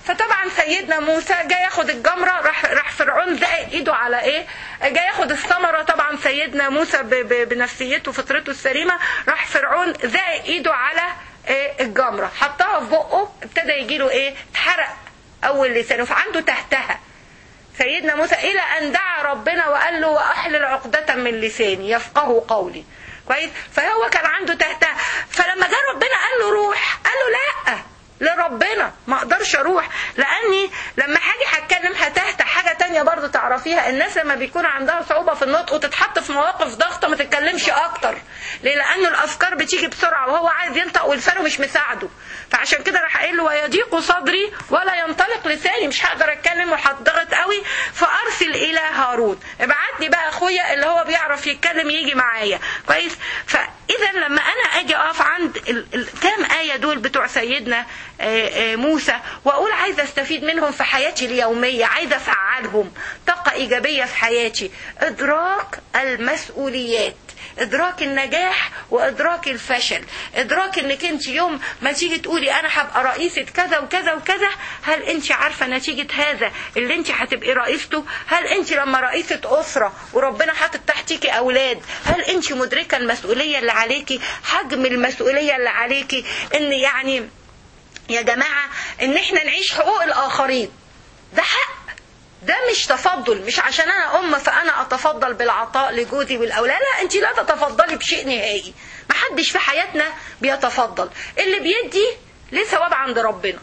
فطبعا سيدنا موسى جاي ياخد الجمره راح راح فرعون زق ايده على ايه جاي ياخد الثمره طبعا سيدنا موسى ب- ب- بنفسيته فطرته السليمه راح فرعون زق ايده على إيه الجمره حطها في بقه ابتدى يجي له ايه اتحرق اول لسانه فعنده تحتها سيدنا موسى الى ان دعا ربنا وقال له واحلل عقدة من لساني يفقه قولي كويس فهو كان عنده تحتها فلما جاء ربنا قال له روح قال له لا لربنا ما اقدرش اروح لاني لما هاجي هتكلم هتهت حاجه تانية برضو تعرفيها الناس لما بيكون عندها صعوبه في النطق وتتحط في مواقف ضغطه ما تتكلمش اكتر ليه لانه الافكار بتيجي بسرعه وهو عايز ينطق ولسانه مش مساعده فعشان كده راح قايل له ويضيق صدري ولا ينطلق لساني مش هقدر اتكلم وهتضغط قوي فارسل الى هارون ابعت لي بقى اخويا اللي هو بيعرف يتكلم يجي معايا كويس فاذا لما انا اجي اقف عند ال- الكام ايه دول بتوع سيدنا آه، آه، موسى واقول عايزه استفيد منهم في حياتي اليوميه عايزه افعلهم طاقه ايجابيه في حياتي ادراك المسؤوليات ادراك النجاح وادراك الفشل ادراك انك انت يوم ما تيجي تقولي انا هبقى رئيسة كذا وكذا وكذا هل انت عارفة نتيجة هذا اللي انت هتبقي رئيسته هل انت لما رئيسة اسرة وربنا حاطط تحتيكي اولاد هل انت مدركة المسؤولية اللي عليكي حجم المسؤولية اللي عليكي ان يعني يا جماعة ان احنا نعيش حقوق الاخرين ده حق ده مش تفضل مش عشان انا ام فانا اتفضل بالعطاء لجوزي والاولاد لا انت لا تتفضلي بشيء نهائي محدش في حياتنا بيتفضل اللي بيدي ليه ثواب عند ربنا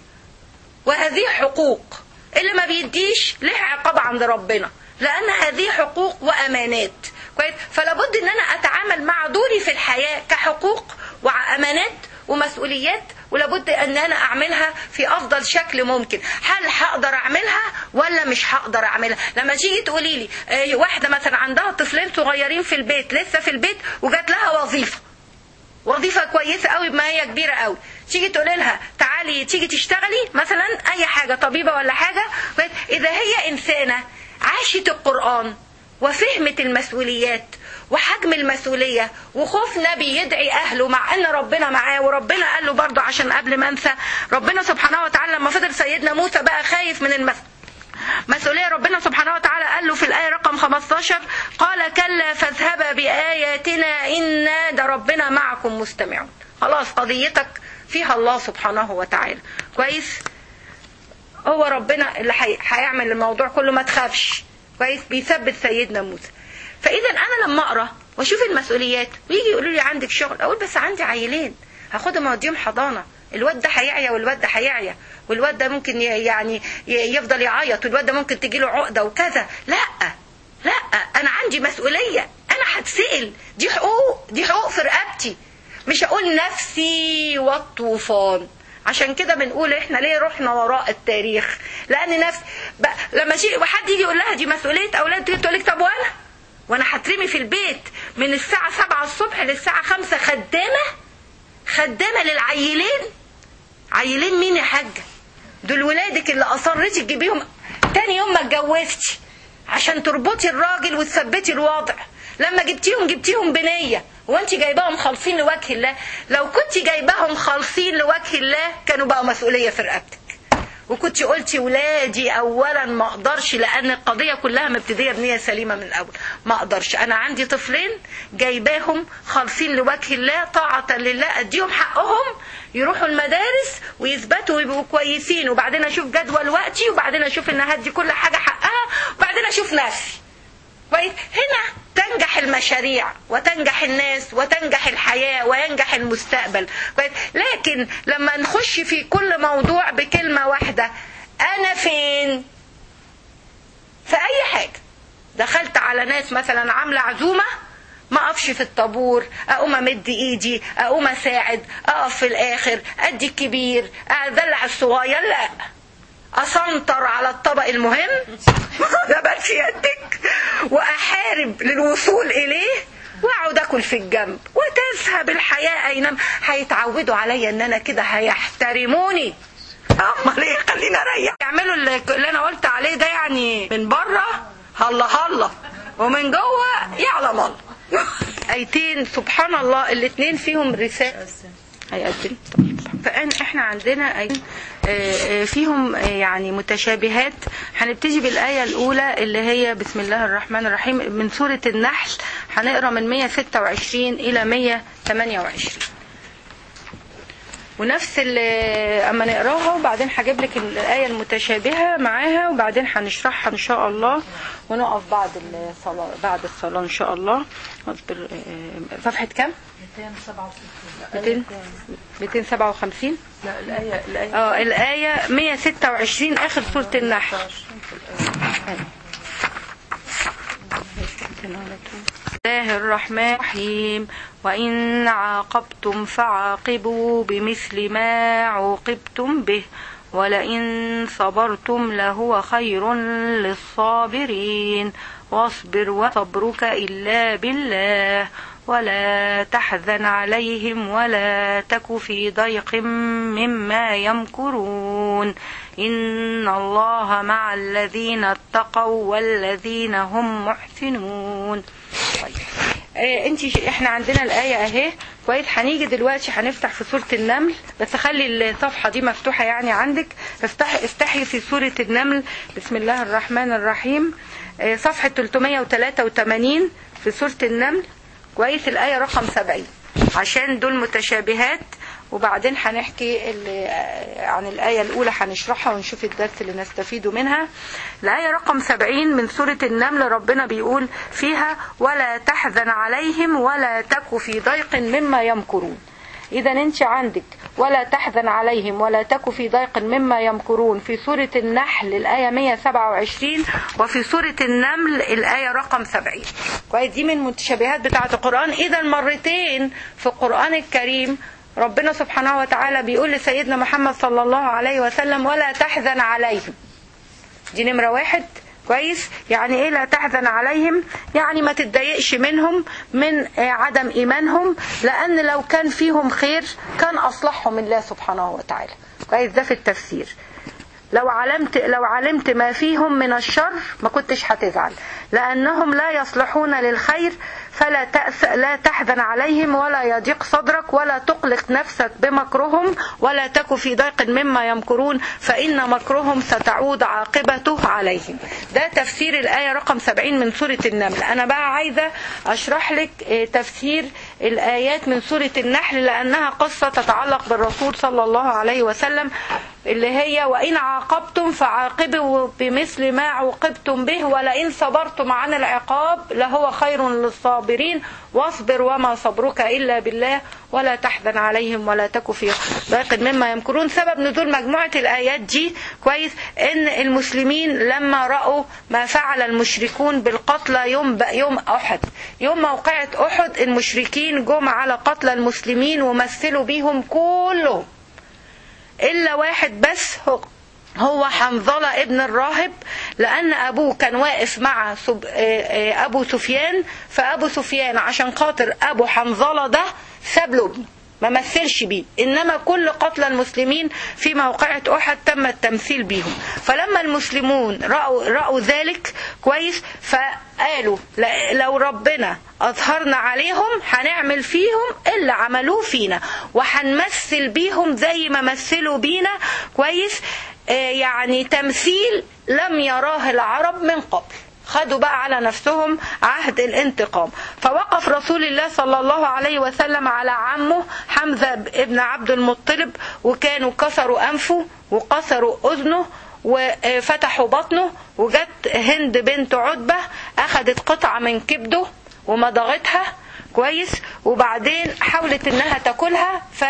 وهذه حقوق اللي ما بيديش له عقاب عند ربنا لان هذه حقوق وامانات كويس فلا بد ان انا اتعامل مع دوري في الحياه كحقوق وامانات ومسؤوليات ولابد ان انا اعملها في افضل شكل ممكن هل هقدر اعملها ولا مش هقدر اعملها لما تيجي تقولي لي آه، واحده مثلا عندها طفلين صغيرين في البيت لسه في البيت وجات لها وظيفه وظيفه كويسه قوي بما هي كبيره قوي تيجي تقولي لها تعالي تيجي تشتغلي مثلا اي حاجه طبيبه ولا حاجه كويس؟ اذا هي انسانه عاشت القران وفهمت المسؤوليات وحجم المسؤولية وخوف نبي يدعي أهله مع أن ربنا معاه وربنا قال له برضه عشان قبل ما أنسى ربنا سبحانه وتعالى لما فضل سيدنا موسى بقى خايف من المسؤولية مسؤولية ربنا سبحانه وتعالى قال له في الآية رقم 15 قال كلا فاذهبا بآياتنا إنا ده ربنا معكم مستمعون خلاص قضيتك فيها الله سبحانه وتعالى كويس هو ربنا اللي هي- هيعمل الموضوع كله ما تخافش كويس بيثبت سيدنا موسى فاذا انا لما اقرا واشوف المسؤوليات ويجي يقولوا لي عندك شغل اقول بس عندي عيلين هاخدهم اوديهم حضانه الواد ده هيعيا والواد ده هيعيا والواد ده ممكن ي- يعني ي- يفضل يعيط والواد ده ممكن تجيله عقده وكذا لا لا انا عندي مسؤوليه انا هتسال دي حقوق دي حقوق في رقبتي مش هقول نفسي والطوفان عشان كده بنقول احنا ليه رحنا وراء التاريخ لان نفس ب... لما شيء وحد يجي يقول لها دي مسؤوليه اولاد تيجي تقول لك طب وانا وانا هترمي في البيت من الساعه 7 الصبح للساعه 5 خدامه خدامه للعيلين عيلين مين يا حاجه دول ولادك اللي اصرتي تجيبيهم تاني يوم ما اتجوزتي عشان تربطي الراجل وتثبتي الوضع لما جبتيهم جبتيهم بنيه وانت جايباهم خالصين لوجه الله لو كنت جايباهم خالصين لوجه الله كانوا بقوا مسؤوليه في رقبتك وكنت قلتي ولادي اولا ما اقدرش لان القضيه كلها مبتديه بنيه سليمه من الاول ما اقدرش انا عندي طفلين جايباهم خالصين لوجه الله طاعه لله اديهم حقهم يروحوا المدارس ويثبتوا ويبقوا كويسين وبعدين اشوف جدول وقتي وبعدين اشوف ان هدي كل حاجه حقها وبعدين اشوف نفسي كويس هنا تنجح المشاريع وتنجح الناس وتنجح الحياة وينجح المستقبل كويس لكن لما نخش في كل موضوع بكلمة واحدة أنا فين في أي حاجة دخلت على ناس مثلا عاملة عزومة ما اقفش في الطابور اقوم امد ايدي اقوم اساعد اقف في الاخر ادي الكبير ادلع الصغير لا اسنطر على الطبق المهم ده بس يدك واحارب للوصول اليه واقعد اكل في الجنب وتذهب الحياه اينما هيتعودوا عليا ان انا كده هيحترموني امال ايه خلينا اريح يعملوا اللي اللي انا قلت عليه ده يعني من بره هلا هلا ومن جوه يعلم الله ايتين سبحان الله الاثنين فيهم رساله هيقدم طيب فان احنا عندنا آيتين، آه، آه، فيهم آه، يعني متشابهات هنبتدي بالايه الاولى اللي هي بسم الله الرحمن الرحيم من سوره النحل هنقرا من 126 الى 128 ونفس ال- اما نقراها وبعدين هجيب لك الايه المتشابهه معاها وبعدين هنشرحها ان شاء الله ونقف بعد الصلاه بعد الصلاه ان شاء الله اصبر آه، صفحه كام 200 257 لا الآية الآية اه الآية 126 آخر سورة النحل بسم الله الرحمن الرحيم وإن عاقبتم فعاقبوا بمثل ما عوقبتم به ولئن صبرتم لهو خير للصابرين واصبر وصبرك إلا بالله ولا تحزن عليهم ولا تك في ضيق مما يمكرون إن الله مع الذين اتقوا والذين هم محسنون طيب آه انت ش- احنا عندنا الآية اهي كويس هنيجي دلوقتي هنفتح في سورة النمل بس خلي الصفحة دي مفتوحة يعني عندك افتحي افتحي في سورة النمل بسم الله الرحمن الرحيم آه صفحة 383 في سورة النمل كويس الآية رقم 70 عشان دول متشابهات وبعدين هنحكي ال- عن الآية الأولى هنشرحها ونشوف الدرس اللي نستفيده منها الآية رقم 70 من سورة النمل ربنا بيقول فيها ولا تحزن عليهم ولا تك في ضيق مما يمكرون إذا أنت عندك ولا تحزن عليهم ولا تك في ضيق مما يمكرون في سورة النحل الآية 127 وفي سورة النمل الآية رقم 70 كويس دي من المتشابهات بتاعة القرآن إذا مرتين في القرآن الكريم ربنا سبحانه وتعالى بيقول لسيدنا محمد صلى الله عليه وسلم ولا تحزن عليهم دي نمرة واحد كويس يعني ايه لا تحزن عليهم يعني ما تتضايقش منهم من آه، عدم ايمانهم لان لو كان فيهم خير كان اصلحهم الله سبحانه وتعالى كويس ده في التفسير لو علمت لو علمت ما فيهم من الشر ما كنتش هتزعل لانهم لا يصلحون للخير فلا تأس لا تحزن عليهم ولا يضيق صدرك ولا تقلق نفسك بمكرهم ولا تك في ضيق مما يمكرون فإن مكرهم ستعود عاقبته عليهم ده تفسير الآية رقم 70 من سورة النمل أنا بقى عايزة أشرح لك آه، تفسير الآيات من سورة النحل لأنها قصة تتعلق بالرسول صلى الله عليه وسلم اللي هي وإن عاقبتم فعاقبوا بمثل ما عوقبتم به ولئن صبرتم عن العقاب لهو خير للصابرين واصبر وما صبرك إلا بالله ولا تحزن عليهم ولا تك في ضيق مما يمكرون سبب نزول مجموعة الآيات دي كويس إن المسلمين لما رأوا ما فعل المشركون بالقتلى يوم يوم أحد يوم موقعة أحد المشركين جم على قتل المسلمين ومثلوا بيهم كلهم إلا واحد بس هو هو حنظلة ابن الراهب لأن أبوه كان واقف مع سب... آه، آه، أبو سفيان فأبو سفيان عشان خاطر أبو حنظلة ده ساب له ابنه ما مثلش بيه إنما كل قتلى المسلمين في موقعة أحد تم التمثيل بيهم فلما المسلمون رأوا, رأوا ذلك كويس فقالوا ل- لو ربنا أظهرنا عليهم هنعمل فيهم اللي عملوه فينا وهنمثل بيهم زي ما مثلوا بينا كويس آه، يعني تمثيل لم يراه العرب من قبل خدوا بقى على نفسهم عهد الانتقام فوقف رسول الله صلى الله عليه وسلم على عمه حمزة ابن عبد المطلب وكانوا كسروا أنفه وقصروا أذنه وفتحوا بطنه وجت هند بنت عتبة أخذت قطعة من كبده ومضغتها كويس وبعدين حاولت انها تاكلها ف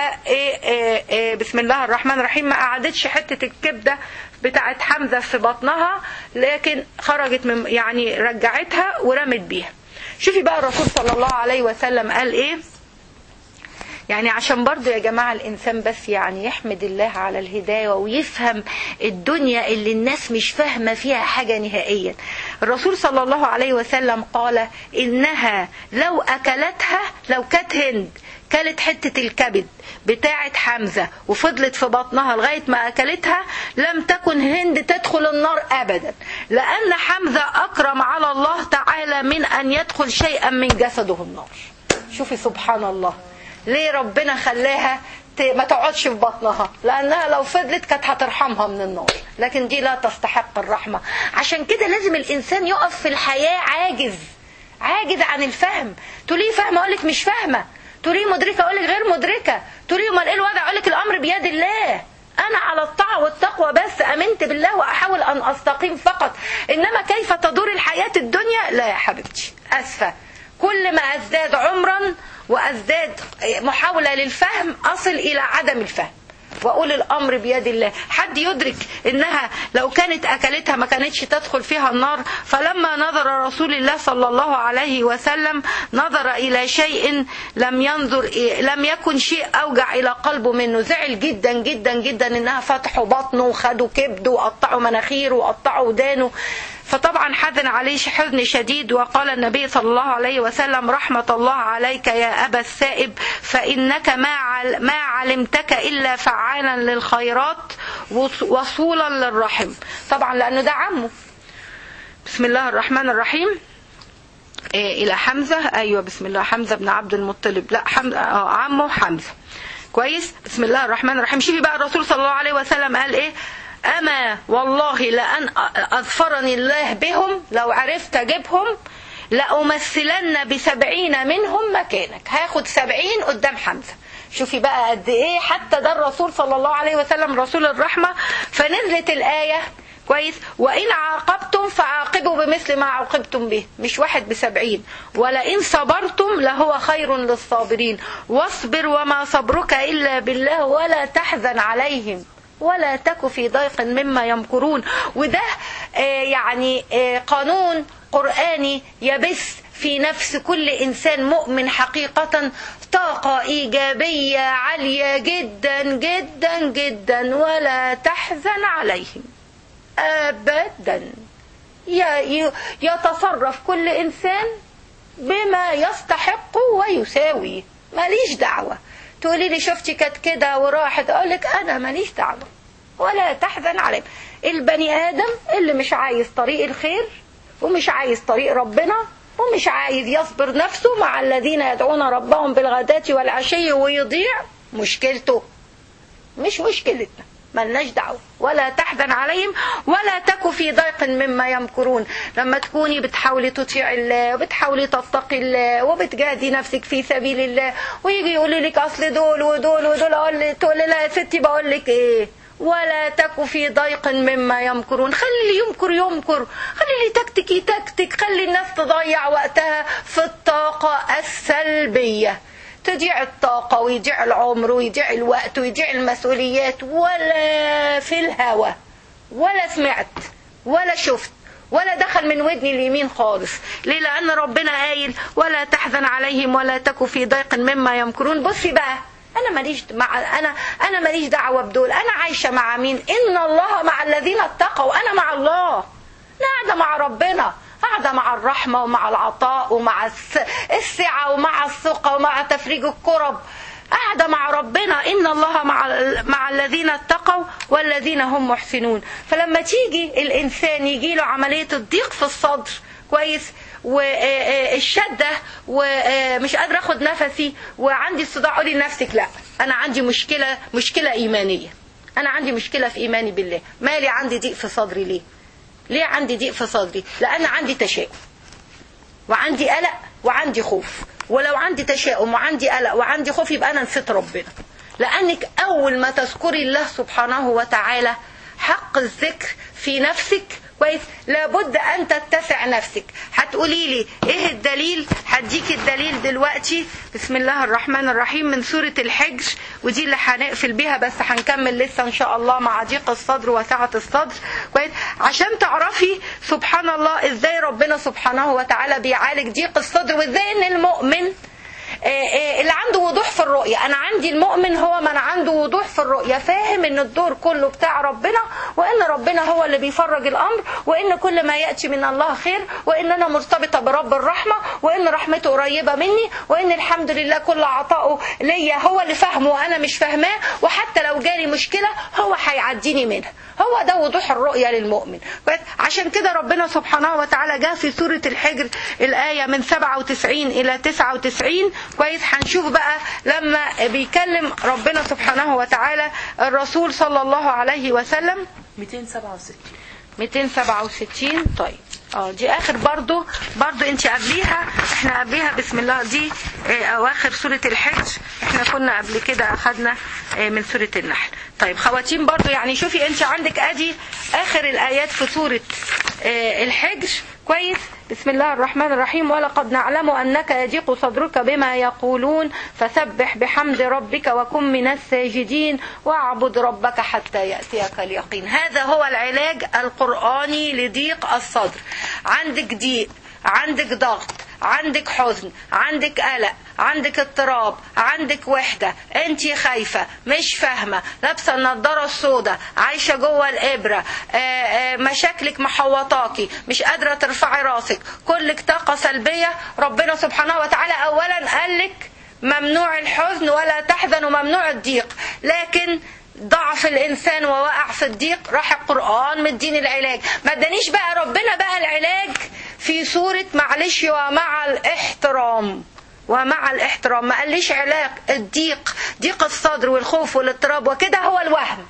بسم الله الرحمن الرحيم ما قعدتش حته الكبده بتاعت حمزه في بطنها لكن خرجت من يعني رجعتها ورمت بيها شوفي بقى الرسول صلى الله عليه وسلم قال ايه يعني عشان برضو يا جماعة الإنسان بس يعني يحمد الله على الهداية ويفهم الدنيا اللي الناس مش فاهمة فيها حاجة نهائيا الرسول صلى الله عليه وسلم قال إنها لو أكلتها لو كانت هند كلت حتة الكبد بتاعة حمزة وفضلت في بطنها لغاية ما أكلتها لم تكن هند تدخل النار أبدا لأن حمزة أكرم على الله تعالى من أن يدخل شيئا من جسده النار شوفي سبحان الله ليه ربنا خلاها ت- ما تقعدش في بطنها لانها لو فضلت كانت هترحمها من النار لكن دي لا تستحق الرحمه عشان كده لازم الانسان يقف في الحياه عاجز عاجز عن الفهم تقولي فاهمه اقول لك مش فاهمه تقولي مدركه اقول لك غير مدركه تقولي امال ايه الوضع اقول لك الامر بيد الله انا على الطاعه والتقوى بس امنت بالله واحاول ان استقيم فقط انما كيف تدور الحياه الدنيا لا يا حبيبتي اسفه كل ما ازداد عمرا وازداد محاوله للفهم اصل الى عدم الفهم واقول الامر بيد الله حد يدرك انها لو كانت اكلتها ما كانتش تدخل فيها النار فلما نظر رسول الله صلى الله عليه وسلم نظر الى شيء لم ينظر لم يكن شيء اوجع الى قلبه منه زعل جدا جدا جدا انها فتحوا بطنه وخدوا كبده وقطعوا مناخيره وقطعوا ودانه فطبعا حزن عليه حزن شديد وقال النبي صلى الله عليه وسلم رحمة الله عليك يا أبا السائب فإنك ما عل- ما علمتك إلا فعالا للخيرات وص- وصولا للرحم طبعا لأنه ده عمه بسم الله الرحمن الرحيم إيه إلى حمزة أيوة بسم الله حمزة بن عبد المطلب لا حمزة آه عمه حمزة كويس بسم الله الرحمن الرحيم شوفي بقى الرسول صلى الله عليه وسلم قال إيه أما والله لأن أظفرني الله بهم لو عرفت أجيبهم لأمثلن بسبعين منهم مكانك هاخد سبعين قدام حمزة شوفي بقى قد ايه حتى ده الرسول صلى الله عليه وسلم رسول الرحمة فنزلت الآية كويس وإن عاقبتم فعاقبوا بمثل ما عوقبتم به مش واحد بسبعين ولئن صبرتم لهو خير للصابرين واصبر وما صبرك إلا بالله ولا تحزن عليهم ولا تك في ضيق مما يمكرون وده آه، يعني آه، قانون قرآني يبث في نفس كل إنسان مؤمن حقيقة طاقة إيجابية عالية جدا جدا جدا ولا تحزن عليهم أبدا ي- ي- يتصرف كل إنسان بما يستحق ويساوي ماليش دعوة تقولي لي شفتي كانت كده وراحت أقول لك أنا ماليش دعوة ولا تحزن عليهم البني آدم اللي مش عايز طريق الخير ومش عايز طريق ربنا ومش عايز يصبر نفسه مع الذين يدعون ربهم بالغداة والعشي ويضيع مشكلته مش مشكلتنا ملناش دعوة ولا تحزن عليهم ولا تك في ضيق مما يمكرون لما تكوني بتحاولي تطيع الله وبتحاولي تتقي الله وبتجاهدي نفسك في سبيل الله ويجي يقولوا لك اصل دول ودول ودول اقول تقول لا يا ستي بقول لك ايه ولا تك في ضيق مما يمكرون خلي اللي يمكر يمكر خلي اللي تكتك يتكتك خلي الناس تضيع وقتها في الطاقة السلبية تضيع الطاقة ويضيع العمر ويضيع الوقت ويضيع المسؤوليات ولا في الهوى ولا سمعت ولا شفت ولا دخل من ودني اليمين خالص ليه لأن ربنا قايل ولا تحزن عليهم ولا تك في ضيق مما يمكرون بصي بقى انا ماليش مع انا انا ماليش دعوه بدول انا عايشه مع مين ان الله مع الذين اتقوا انا مع الله انا قاعده مع ربنا قاعده مع الرحمه ومع العطاء ومع الس- السعه ومع الثقه ومع تفريج الكرب قاعده مع ربنا ان الله مع مع الذين اتقوا والذين هم محسنون فلما تيجي الانسان يجي له عمليه الضيق في الصدر كويس والشده ومش قادره اخد نفسي وعندي الصداع قولي لنفسك لا انا عندي مشكله مشكله ايمانيه انا عندي مشكله في ايماني بالله مالي عندي ضيق في صدري ليه ليه عندي ضيق في صدري لان عندي تشاؤم وعندي قلق وعندي خوف ولو عندي تشاؤم وعندي قلق وعندي خوف يبقى انا نسيت ربنا لانك اول ما تذكري الله سبحانه وتعالى حق الذكر في نفسك كويس لابد ان تتسع نفسك هتقولي لي ايه الدليل هديك الدليل دلوقتي بسم الله الرحمن الرحيم من سورة الحجر ودي اللي هنقفل بيها بس هنكمل لسه ان شاء الله مع ضيق الصدر وسعة الصدر كويس عشان تعرفي سبحان الله ازاي ربنا سبحانه وتعالى بيعالج ضيق الصدر وازاي ان المؤمن آه، آه، اللي عنده وضوح في الرؤية أنا عندي المؤمن هو من عنده وضوح في الرؤية فاهم إن الدور كله بتاع ربنا وإن ربنا هو اللي بيفرج الأمر وإن كل ما يأتي من الله خير وإن أنا مرتبطة برب الرحمة وإن رحمته قريبة مني وإن الحمد لله كل عطائه ليا هو اللي فاهمه وأنا مش فاهماه وحتى لو جالي مشكلة هو هيعديني منها هو ده وضوح الرؤية للمؤمن كويس؟ عشان كده ربنا سبحانه وتعالى جاء في سورة الحجر الآية من 97 إلى 99 كويس هنشوف بقى لما بيكلم ربنا سبحانه وتعالى الرسول صلى الله عليه وسلم 267 267 طيب اه دي اخر برضو برضو انت قبليها احنا قبليها بسم الله دي اه اواخر سورة الحج احنا كنا قبل كده اخدنا اه من سورة النحل طيب خواتيم برضو يعني شوفي انت عندك ادي اخر الايات في سورة اه الحج كويس بسم الله الرحمن الرحيم ولقد نعلم أنك يضيق صدرك بما يقولون فسبح بحمد ربك وكن من الساجدين واعبد ربك حتى يأتيك اليقين هذا هو العلاج القرآني لضيق الصدر عندك ضيق عندك ضغط عندك حزن عندك قلق عندك اضطراب عندك وحدة انت خايفة مش فاهمة لابسة النضارة السوداء عايشة جوه الإبرة آآ آآ مشاكلك محوطاكي مش قادرة ترفعي راسك كلك طاقة سلبية ربنا سبحانه وتعالى أولا قالك ممنوع الحزن ولا تحزن وممنوع الضيق لكن ضعف الانسان ووقع في الضيق راح القران مديني العلاج ما ادانيش بقى ربنا بقى العلاج في سوره معلش ومع الاحترام ومع الاحترام ما قاليش علاج الضيق ضيق الصدر والخوف والاضطراب وكده هو الوهم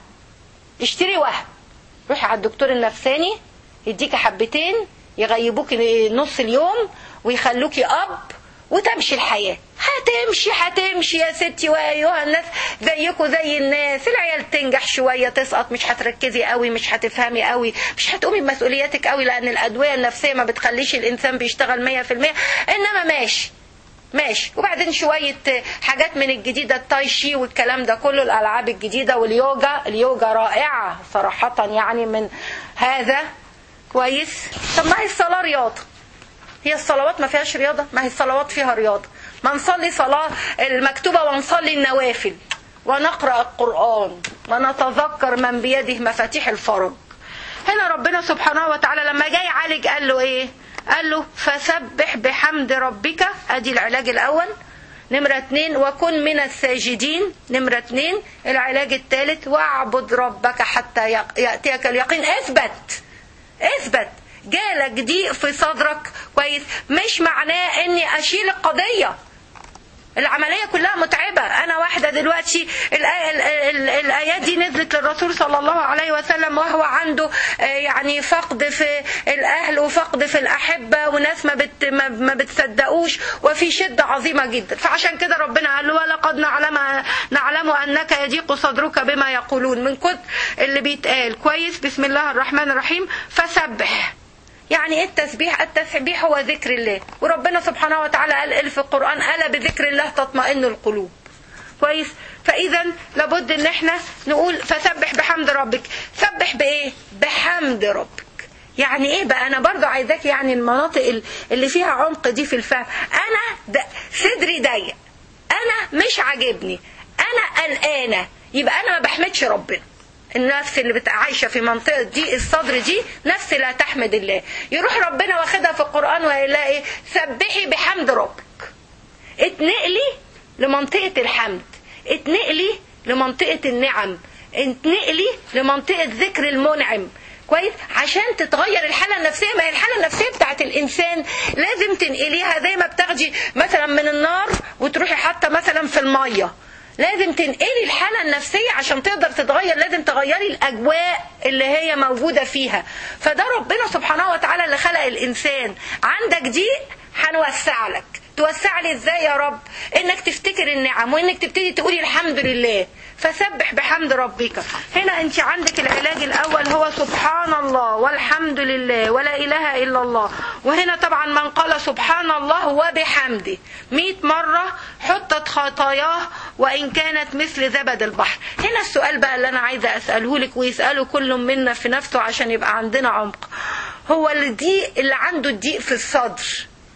اشتري وهم روحي على الدكتور النفساني يديكي حبتين يغيبوكي نص اليوم ويخلوكي اب وتمشي الحياة هتمشي هتمشي يا ستي وايها الناس زيكم زي الناس العيال تنجح شوية تسقط مش هتركزي قوي مش هتفهمي قوي مش هتقومي بمسؤولياتك قوي لان الادوية النفسية ما بتخليش الانسان بيشتغل مية في المية انما ماشي ماشي وبعدين شوية حاجات من الجديدة التايشي والكلام ده كله الألعاب الجديدة واليوجا اليوجا رائعة صراحة يعني من هذا كويس طب ما هي الصلاة رياضة هي الصلوات ما فيهاش رياضة ما هي الصلوات فيها رياضة ما نصلي صلاة المكتوبة ونصلي النوافل ونقرأ القرآن ونتذكر من بيده مفاتيح الفرج هنا ربنا سبحانه وتعالى لما جاي يعالج قال له ايه قال له فسبح بحمد ربك ادي العلاج الاول نمرة اتنين وكن من الساجدين نمرة اتنين العلاج الثالث واعبد ربك حتى يأتيك اليقين اثبت اثبت جالك ضيق في صدرك كويس مش معناه اني اشيل القضيه العملية كلها متعبة أنا واحدة دلوقتي الآية الآيات دي نزلت للرسول صلى الله عليه وسلم وهو عنده يعني فقد في الأهل وفقد في الأحبة وناس ما, بت ما بتصدقوش وفي شدة عظيمة جدا فعشان كده ربنا قال له ولقد نعلم نعلم أنك يضيق صدرك بما يقولون من كتر اللي بيتقال كويس بسم الله الرحمن الرحيم فسبح يعني ايه التسبيح التسبيح هو ذكر الله وربنا سبحانه وتعالى قال في القرآن ألا بذكر الله تطمئن القلوب كويس فإذا لابد ان احنا نقول فسبح بحمد ربك سبح بايه بحمد ربك يعني ايه بقى انا برضو عايزاك يعني المناطق اللي فيها عمق دي في الفهم انا صدري ضيق انا مش عاجبني انا قلقانه يبقى انا ما بحمدش ربنا النفس اللي عايشه في منطقه دي الصدر دي نفس لا تحمد الله يروح ربنا واخدها في القران ويلاقي ايه سبحي بحمد ربك اتنقلي لمنطقه الحمد اتنقلي لمنطقه النعم اتنقلي لمنطقه ذكر المنعم كويس عشان تتغير الحاله النفسيه ما هي الحاله النفسيه بتاعت الانسان لازم تنقليها زي ما بتاخدي مثلا من النار وتروحي حاطه مثلا في الميه لازم تنقلي الحالة النفسية عشان تقدر تتغير لازم تغيري الأجواء اللي هي موجودة فيها فده ربنا سبحانه وتعالى اللي خلق الإنسان عندك ضيق هنوسع لك توسع لي ازاي يا رب انك تفتكر النعم وانك تبتدي تقولي الحمد لله فسبح بحمد ربك هنا انت عندك العلاج الاول هو سبحان الله والحمد لله ولا اله الا الله وهنا طبعا من قال سبحان الله وبحمده مئة مرة حطت خطاياه وان كانت مثل زبد البحر هنا السؤال بقى اللي انا عايزة اسأله لك ويسأله كل منا في نفسه عشان يبقى عندنا عمق هو الضيق اللي عنده الضيق في الصدر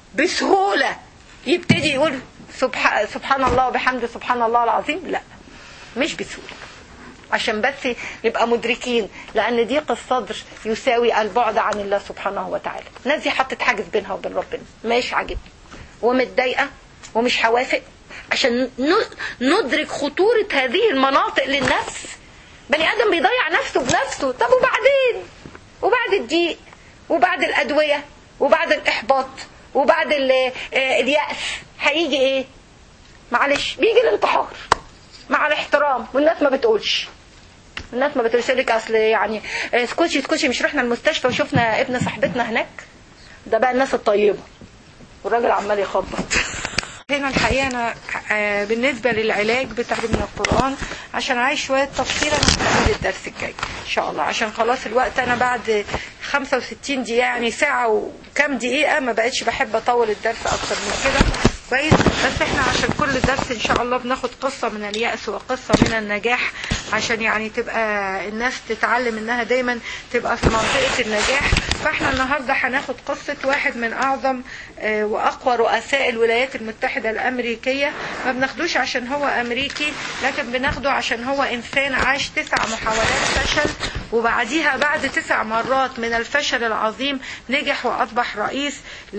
بسهولة يبتدي يقول سبحان, سبحان الله وبحمده سبحان الله العظيم لا مش بسهولة عشان بس نبقى مدركين لأن ضيق الصدر يساوي البعد عن الله سبحانه وتعالى الناس دي حطت حاجز بينها وبين ربنا مش عاجبني ومتضايقة ومش هوافق عشان ندرك خطورة هذه المناطق للنفس بني آدم بيضيع نفسه بنفسه طب وبعدين وبعد الضيق وبعد الادويه وبعد الاحباط وبعد ال- آه، الياس هيجي ايه معلش بيجي الانتحار مع الاحترام والناس ما بتقولش الناس ما بتقولش لك اصل يعني آه، اسكتي اسكتي مش رحنا المستشفى وشفنا ابن صاحبتنا هناك ده بقى الناس الطيبه والراجل عمال يخبط هنا الحقيقة أنا آه، بالنسبة للعلاج بتاع من القرآن عشان عايز شوية تفصيل أنا هكمل الدرس الجاي إن شاء الله عشان خلاص الوقت أنا بعد 65 دقيقة يعني ساعة وكام دقيقة ما بقتش بحب أطول الدرس أكتر من كده كويس بس احنا عشان كل درس ان شاء الله بناخد قصة من اليأس وقصة من النجاح عشان يعني تبقى الناس تتعلم انها دايما تبقى في منطقة النجاح فاحنا النهاردة هناخد قصة واحد من اعظم آه، واقوى رؤساء الولايات المتحدة الامريكية ما بناخدوش عشان هو امريكي لكن بناخده عشان هو انسان عاش تسع محاولات فشل وبعديها بعد تسع مرات من الفشل العظيم نجح واصبح رئيس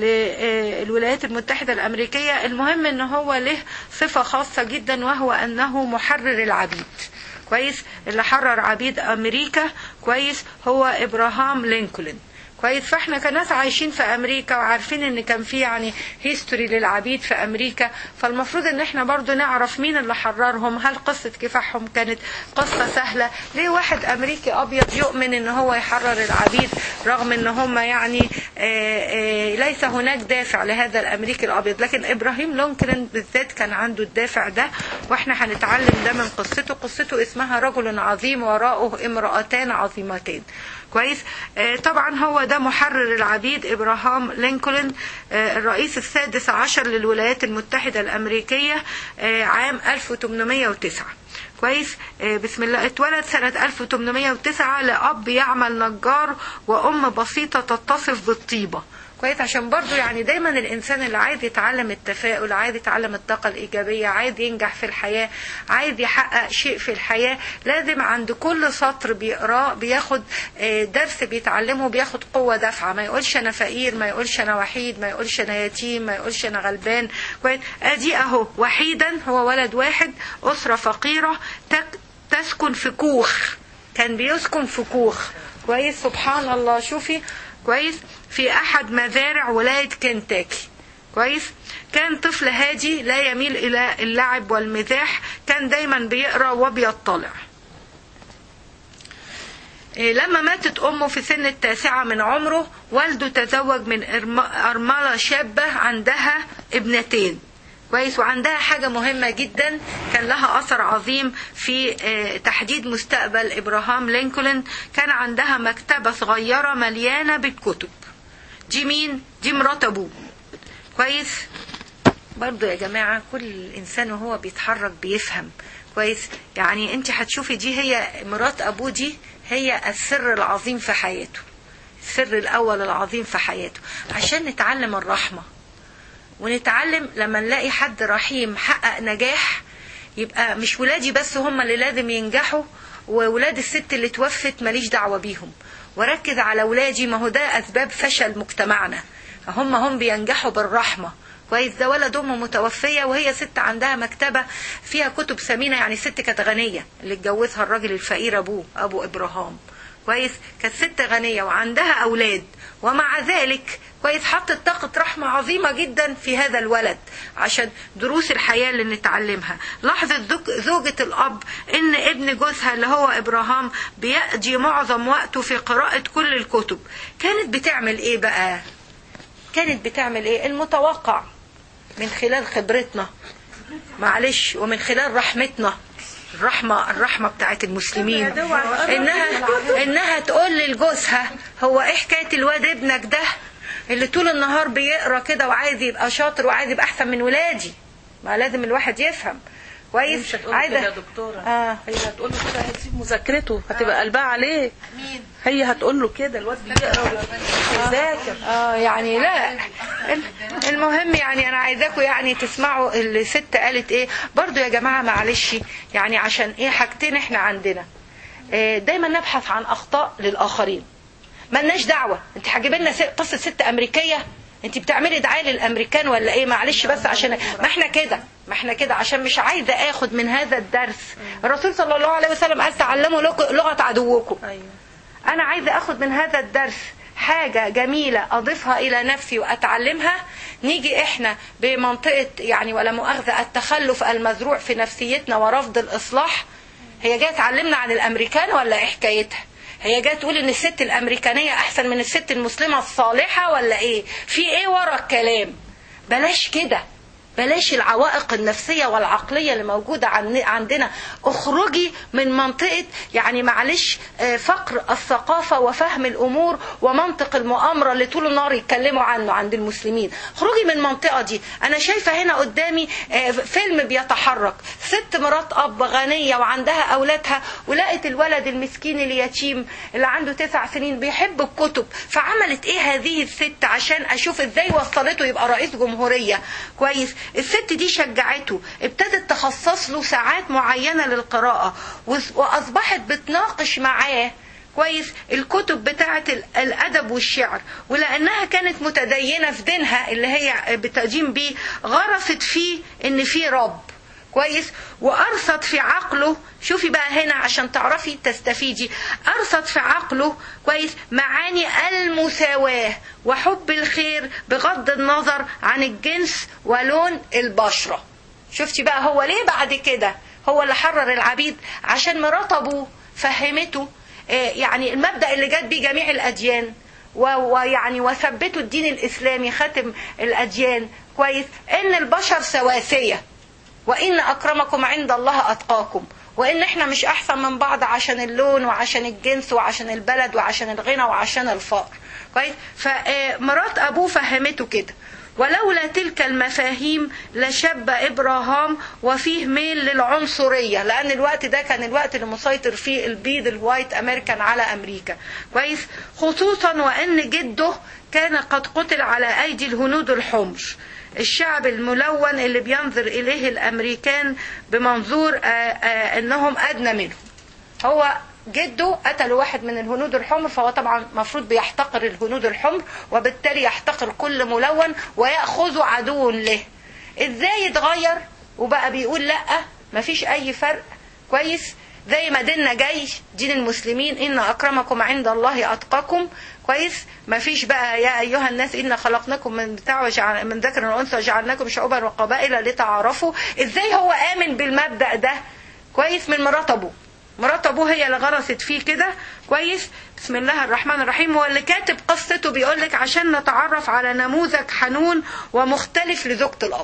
للولايات المتحدة الامريكية المهم ان هو له صفة خاصة جدا وهو انه محرر العبيد كويس اللي حرر عبيد امريكا كويس هو ابراهام لينكولن كويس فاحنا كناس عايشين في امريكا وعارفين ان كان في يعني هيستوري للعبيد في امريكا فالمفروض ان احنا برضو نعرف مين اللي حررهم هل قصة كفاحهم كانت قصة سهلة ليه واحد امريكي ابيض يؤمن ان هو يحرر العبيد رغم ان هم يعني آه، آه، ليس هناك دافع لهذا الامريكي الابيض لكن ابراهيم لونكلن بالذات كان عنده الدافع ده واحنا هنتعلم ده من قصته قصته اسمها رجل عظيم وراءه امرأتان عظيمتان كويس آه، طبعا هو ده محرر العبيد ابراهام لينكولن آه، الرئيس السادس عشر للولايات المتحدة الامريكية آه، عام 1809 كويس آه، بسم الله اتولد سنة 1809 لأب يعمل نجار وأم بسيطة تتصف بالطيبة كويس عشان برضو يعني دايما الانسان اللي عايز يتعلم التفاؤل عايز يتعلم الطاقة الايجابية عايز ينجح في الحياة عايز يحقق شيء في الحياة لازم عند كل سطر بيقراه بياخد آه، درس بيتعلمه بياخد قوة دافعة ما يقولش انا فقير ما يقولش انا وحيد ما يقولش انا يتيم ما يقولش انا غلبان كويس ادي اهو وحيدا هو ولد واحد اسرة فقيرة تك- تسكن في كوخ كان بيسكن في كوخ كويس سبحان الله شوفي كويس في احد مزارع ولاية كنتاكي كويس كان طفل هادي لا يميل الى اللعب والمزاح كان دايما بيقرا وبيطلع إيه، لما ماتت أمه في سن التاسعة من عمره والده تزوج من إرم- أرملة شابة عندها ابنتين كويس وعندها حاجة مهمة جدا كان لها أثر عظيم في آه، تحديد مستقبل إبراهام لينكولن كان عندها مكتبة صغيرة مليانة بالكتب دي مين؟ دي مرات أبوه كويس برضو يا جماعة كل إنسان وهو بيتحرك بيفهم كويس يعني انت هتشوفي دي هي مرات أبوه دي هي السر العظيم في حياته السر الأول العظيم في حياته عشان نتعلم الرحمة ونتعلم لما نلاقي حد رحيم حقق نجاح يبقى مش ولادي بس هم اللي لازم ينجحوا وولاد الست اللي توفت ماليش دعوة بيهم وركز على ولادي ما هو ده أسباب فشل مجتمعنا هم هم بينجحوا بالرحمة كويس ده ولد امه متوفيه وهي ست عندها مكتبه فيها كتب ثمينه يعني ست كانت غنيه اللي اتجوزها الراجل الفقير ابوه ابو ابراهام كويس كانت ست غنيه وعندها اولاد ومع ذلك كويس حطت طاقة رحمة عظيمة جدا في هذا الولد عشان دروس الحياة اللي نتعلمها لاحظت زوج- زوجة الأب إن ابن جوزها اللي هو إبراهام بيقضي معظم وقته في قراءة كل الكتب كانت بتعمل إيه بقى كانت بتعمل إيه المتوقع من خلال خبرتنا معلش ومن خلال رحمتنا الرحمة الرحمة بتاعت المسلمين انها انها تقول لجوزها هو ايه حكاية الواد ابنك ده اللي طول النهار بيقرا كده وعايز يبقى شاطر وعايز يبقى احسن من ولادي ما لازم الواحد يفهم كويس مش هتقول كده يا دكتورة اه هي هتقول له كده هتسيب مذاكرته هتبقى قلبها عليه مين هي هتقول له كده الواد بيقرا ويذاكر اه يعني لا المهم يعني انا عايزاكم يعني تسمعوا الست قالت ايه برضو يا جماعه معلش يعني عشان ايه حاجتين احنا عندنا آه، دايما نبحث عن اخطاء للاخرين ملناش دعوه انت هتجيبي لنا س- قصه ست امريكيه انت بتعملي دعايه للامريكان ولا ايه معلش بس عشان ما احنا كده ما احنا كده عشان مش عايزه اخد من هذا الدرس الرسول صلى الله عليه وسلم قال تعلموا لغ- لغه عدوكم ايوه انا عايزه اخد من هذا الدرس حاجة جميلة أضيفها إلى نفسي وأتعلمها نيجي إحنا بمنطقة يعني ولا مؤاخذة التخلف المزروع في نفسيتنا ورفض الإصلاح هي جاية تعلمنا عن الأمريكان ولا إيه حكايتها هي جايه تقول ان الست الامريكانيه احسن من الست المسلمه الصالحه ولا ايه في ايه ورا الكلام بلاش كده بلاش العوائق النفسية والعقلية اللي موجودة عندنا اخرجي من منطقة يعني معلش فقر الثقافة وفهم الأمور ومنطق المؤامرة اللي طول النهار يتكلموا عنه عند المسلمين اخرجي من المنطقة دي أنا شايفة هنا قدامي فيلم بيتحرك ست مرات أب غنية وعندها أولادها ولقت الولد المسكين اليتيم اللي عنده تسع سنين بيحب الكتب فعملت إيه هذه الست عشان أشوف إزاي وصلته يبقى رئيس جمهورية كويس الست دي شجعته ابتدت تخصص له ساعات معينة للقراءة وأصبحت بتناقش معاه كويس الكتب بتاعة الأدب والشعر ولأنها كانت متدينة في دينها اللي هي بتقديم بيه غرست فيه إن في رب كويس وأرصد في عقله شوفي بقى هنا عشان تعرفي تستفيدي أرصد في عقله كويس معاني المساواة وحب الخير بغض النظر عن الجنس ولون البشرة شفتي بقى هو ليه بعد كده هو اللي حرر العبيد عشان مرات أبوه فهمته يعني المبدأ اللي جت بيه جميع الأديان ويعني وثبتوا الدين الإسلامي ختم الأديان كويس إن البشر سواسية وإن أكرمكم عند الله أتقاكم وإن إحنا مش أحسن من بعض عشان اللون وعشان الجنس وعشان البلد وعشان الغنى وعشان الفقر كويس فمرات أبوه فهمته كده ولولا تلك المفاهيم لشب إبراهام وفيه ميل للعنصرية لأن الوقت ده كان الوقت اللي مسيطر فيه البيض الوايت أمريكان على أمريكا كويس خصوصا وأن جده كان قد قتل على أيدي الهنود الحمر الشعب الملون اللي بينظر إليه الأمريكان بمنظور آآ آآ أنهم أدنى منهم هو جده قتل واحد من الهنود الحمر فهو طبعا المفروض بيحتقر الهنود الحمر وبالتالي يحتقر كل ملون ويأخذ عدو له ازاي يتغير وبقى بيقول لا مفيش اي فرق كويس زي ما ديننا جاي دين المسلمين ان اكرمكم عند الله اتقاكم كويس ما فيش بقى يا ايها الناس انا خلقناكم من بتاع وجعل من ذكر وانثى وجعلناكم شعوبا وقبائل لتعارفوا ازاي هو امن بالمبدا ده كويس من مرات ابوه مرات ابوه هي اللي غرست فيه كده كويس بسم الله الرحمن الرحيم هو اللي كاتب قصته بيقول لك عشان نتعرف على نموذج حنون ومختلف لزوجة الاب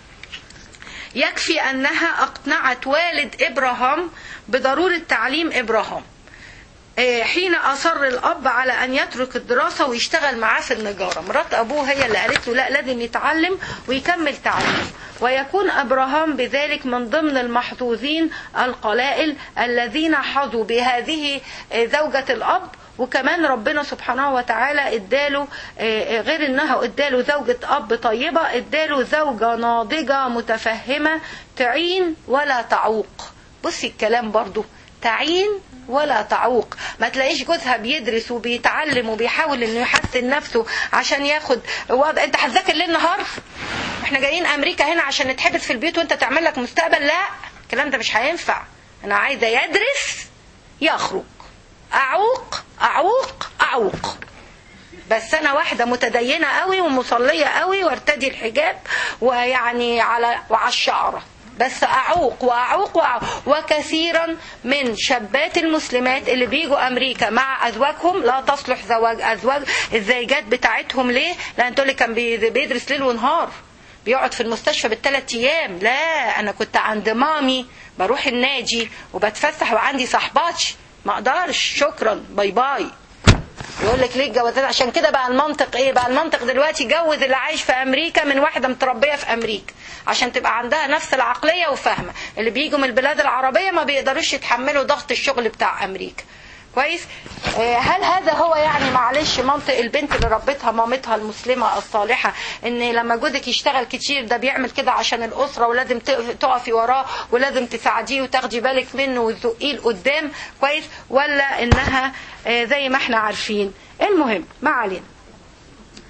يكفي انها اقنعت والد ابراهام بضروره تعليم ابراهام حين أصر الأب على أن يترك الدراسة ويشتغل معاه في النجارة مرات أبوه هي اللي قالت له لا لازم يتعلم ويكمل تعليمه ويكون أبراهام بذلك من ضمن المحظوظين القلائل الذين حظوا بهذه زوجة الأب وكمان ربنا سبحانه وتعالى اداله غير انها اداله زوجة اب طيبة اداله زوجة ناضجة متفهمة تعين ولا تعوق بصي الكلام برضو تعين ولا تعوق ما تلاقيش جوزها بيدرس وبيتعلم وبيحاول انه يحسن نفسه عشان ياخد وضع انت هتذاكر ليل نهار احنا جايين امريكا هنا عشان نتحبس في البيت وانت تعمل لك مستقبل لا الكلام ده مش هينفع انا عايزه يدرس يخرج اعوق اعوق اعوق بس انا واحده متدينه قوي ومصليه قوي وارتدي الحجاب ويعني على وعلى الشعره بس أعوق وأعوق وأعوق وكثيرا من شابات المسلمات اللي بيجوا أمريكا مع أزواجهم لا تصلح زواج أزواج الزيجات بتاعتهم ليه؟ لأن تقول كان بيدرس ليل ونهار بيقعد في المستشفى بالثلاث أيام لا أنا كنت عند مامي بروح النادي وبتفسح وعندي صحباتي ما أقدرش شكرا باي باي يقول لك ليه الجوازات عشان كده بقى المنطق ايه بقى المنطق دلوقتي جوز اللي عايش في امريكا من واحده متربيه في امريكا عشان تبقى عندها نفس العقليه وفاهمه اللي بيجوا من البلاد العربيه ما بيقدروش يتحملوا ضغط الشغل بتاع امريكا كويس هل هذا هو يعني معلش منطق البنت اللي ربتها مامتها المسلمة الصالحة ان لما جوزك يشتغل كتير ده بيعمل كده عشان الأسرة ولازم تقفي وراه ولازم تساعديه وتاخدي بالك منه وتزقيه لقدام كويس ولا انها زي ما احنا عارفين المهم ما علينا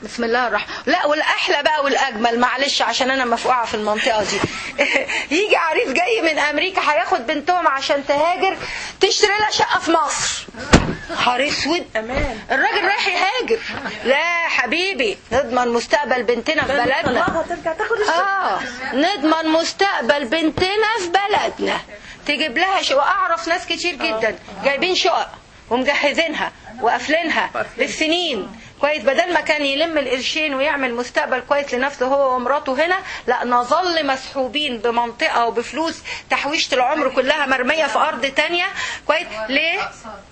بسم الله الرحمن لا والاحلى بقى والاجمل معلش عشان انا مفقوعه في المنطقه دي يجي عريس جاي من امريكا هياخد بنتهم عشان تهاجر تشتري لها شقه في مصر نهار اسود امان الراجل رايح يهاجر لا حبيبي نضمن مستقبل بنتنا في بلدنا طلعها ترجع تاخد الشقه اه نضمن مستقبل بنتنا في بلدنا تجيب لها شقق واعرف ناس كتير جدا جايبين شقق ومجهزينها وقافلينها بالسنين كويس بدل ما كان يلم القرشين ويعمل مستقبل كويس لنفسه هو ومراته هنا لا نظل مسحوبين بمنطقه وبفلوس تحويشه العمر كلها مرميه في ارض تانية كويس ليه؟